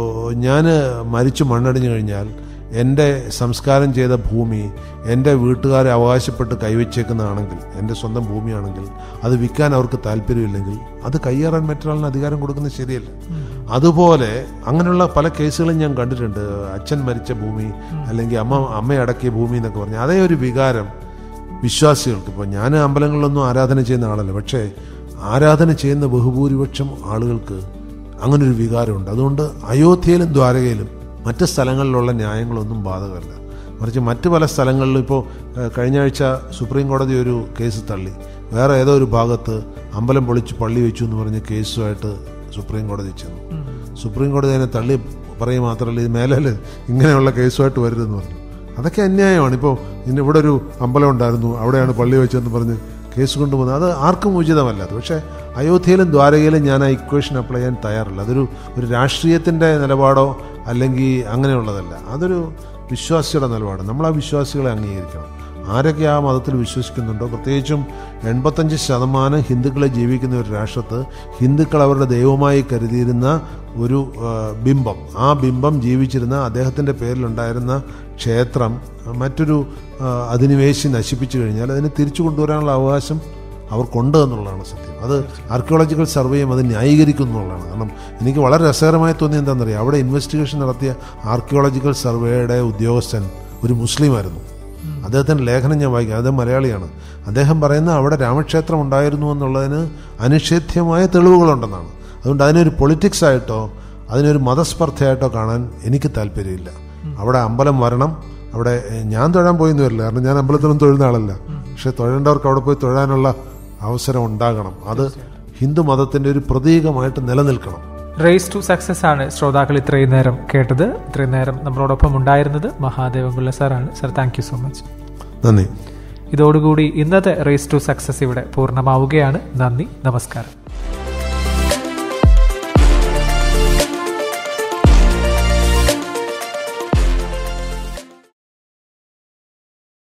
ഞാൻ മരിച്ചു മണ്ണടിഞ്ഞു കഴിഞ്ഞാൽ എൻ്റെ സംസ്കാരം ചെയ്ത ഭൂമി എൻ്റെ വീട്ടുകാരെ അവകാശപ്പെട്ട് കൈവച്ചേക്കുന്നതാണെങ്കിൽ എൻ്റെ സ്വന്തം ഭൂമിയാണെങ്കിൽ അത് വിൽക്കാൻ അവർക്ക് താല്പര്യമില്ലെങ്കിൽ അത് കയ്യേറാൻ മറ്റൊരാളിന് അധികാരം കൊടുക്കുന്നത് ശരിയല്ല അതുപോലെ അങ്ങനെയുള്ള പല കേസുകളും ഞാൻ കണ്ടിട്ടുണ്ട് അച്ഛൻ മരിച്ച ഭൂമി അല്ലെങ്കിൽ അമ്മ അമ്മ അടക്കിയ ഭൂമി എന്നൊക്കെ പറഞ്ഞ് അതേ ഒരു വികാരം വിശ്വാസികൾക്ക് ഇപ്പോൾ ഞാൻ അമ്പലങ്ങളിലൊന്നും ആരാധന ചെയ്യുന്ന ആളല്ല പക്ഷേ ആരാധന ചെയ്യുന്ന ബഹുഭൂരിപക്ഷം ആളുകൾക്ക് അങ്ങനൊരു വികാരമുണ്ട് അതുകൊണ്ട് അയോധ്യയിലും ദ്വാരകയിലും മറ്റ് സ്ഥലങ്ങളിലുള്ള ന്യായങ്ങളൊന്നും ബാധകമല്ല മറിച്ച് മറ്റ് പല സ്ഥലങ്ങളിലും ഇപ്പോൾ ഏഹ്, കഴിഞ്ഞ ആഴ്ച സുപ്രീം കോടതി ഒരു കേസ് തള്ളി വേറെ ഏതോ ഒരു ഭാഗത്ത് അമ്പലം പൊളിച്ച് പള്ളി വെച്ചു എന്ന് പറഞ്ഞ് കേസുമായിട്ട് സുപ്രീം കോടതി ചെന്നു സുപ്രീം കോടതി അതിനെ തള്ളി പറയുക മാത്രമല്ല ഇത് മേലെ ഇങ്ങനെയുള്ള കേസുമായിട്ട് വരുതെന്ന് പറഞ്ഞു അതൊക്കെ അന്യായമാണ് ഇപ്പോൾ ഇന്ന് ഇവിടെ ഒരു അമ്പലം ഉണ്ടായിരുന്നു അവിടെയാണ് പള്ളി വെച്ചതെന്ന് പറഞ്ഞ് കേസ് കൊണ്ടുപോകുന്നത് അത് ആർക്കും ഉചിതമല്ല അത് പക്ഷേ അയോധ്യയിലും ദ്വാരകയിലും ഞാൻ ആ ഇക്വേഷൻ അപ്ലൈ ചെയ്യാൻ തയ്യാറില്ല അതൊരു ഒരു രാഷ്ട്രീയത്തിൻ്റെ നിലപാടോ അല്ലെങ്കിൽ അങ്ങനെയുള്ളതല്ല അതൊരു വിശ്വാസിയുടെ നിലപാട് നമ്മൾ ആ വിശ്വാസികളെ അംഗീകരിക്കണം ആരൊക്കെ ആ മതത്തിൽ വിശ്വസിക്കുന്നുണ്ടോ പ്രത്യേകിച്ചും എൺപത്തഞ്ച് ശതമാനം ഹിന്ദുക്കളെ ജീവിക്കുന്ന ഒരു രാഷ്ട്രത്ത് ഹിന്ദുക്കൾ അവരുടെ ദൈവമായി കരുതിയിരുന്ന ഒരു ആ, ബിംബം ആ ബിംബം ജീവിച്ചിരുന്ന അദ്ദേഹത്തിൻ്റെ പേരിലുണ്ടായിരുന്ന ക്ഷേത്രം മറ്റൊരു ആ, അധിനിവേശി നശിപ്പിച്ചു കഴിഞ്ഞാൽ അതിനെ തിരിച്ചു കൊണ്ടുവരാനുള്ള അവകാശം അവർക്കുണ്ട് എന്നുള്ളതാണ് സത്യം അത് ആർക്കിയോളജിക്കൽ സർവേയും അത് ന്യായീകരിക്കുന്നു എന്നുള്ളതാണ് കാരണം എനിക്ക് വളരെ രസകരമായി തോന്നി എന്താണെന്നറിയാം അവിടെ ഇൻവെസ്റ്റിഗേഷൻ നടത്തിയ ആർക്കിയോളജിക്കൽ സർവേയുടെ ഉദ്യോഗസ്ഥൻ ഒരു മുസ്ലിമായിരുന്നു അദ്ദേഹത്തിൻ്റെ ലേഖനം ഞാൻ വായിക്കാം അദ്ദേഹം മലയാളിയാണ് അദ്ദേഹം പറയുന്ന അവിടെ രാമക്ഷേത്രം ഉണ്ടായിരുന്നു എന്നുള്ളതിന് അനിഷേധ്യമായ തെളിവുകളുണ്ടെന്നാണ് അതുകൊണ്ട് അതിനൊരു പൊളിറ്റിക്സ് ആയിട്ടോ അതിനൊരു മതസ്പർദ്ധയായിട്ടോ കാണാൻ എനിക്ക് താല്പര്യമില്ല അവിടെ അമ്പലം വരണം അവിടെ എ, ഞാൻ തൊഴാൻ പോയിന്ന് വരില്ല കാരണം ഞാൻ അമ്പലത്തിലും തൊഴുന്ന ആളല്ല പക്ഷെ തൊഴേണ്ടവർക്ക് അവിടെ പോയി തൊഴാനുള്ള അവസരം ഉണ്ടാകണം അത് ഹിന്ദു മതത്തിൻ്റെ ഒരു പ്രതീകമായിട്ട് നിലനിൽക്കണം റേസ് ടു സക്സസ് ആണ് ശ്രോതാക്കൾ ഇത്രയും നേരം കേട്ടത് ഇത്രയും നേരം നമ്മളോടൊപ്പം ഉണ്ടായിരുന്നത് മഹാദേവൻപിള്ള സാറാണ് sir thank you so much നന്ദി ഇതോടുകൂടി ഇന്നത്തെ റേസ് ടു സക്സസ് ഇവിടെ പൂർണ്ണമാവുകയാണ് നന്ദി നമസ്കാരം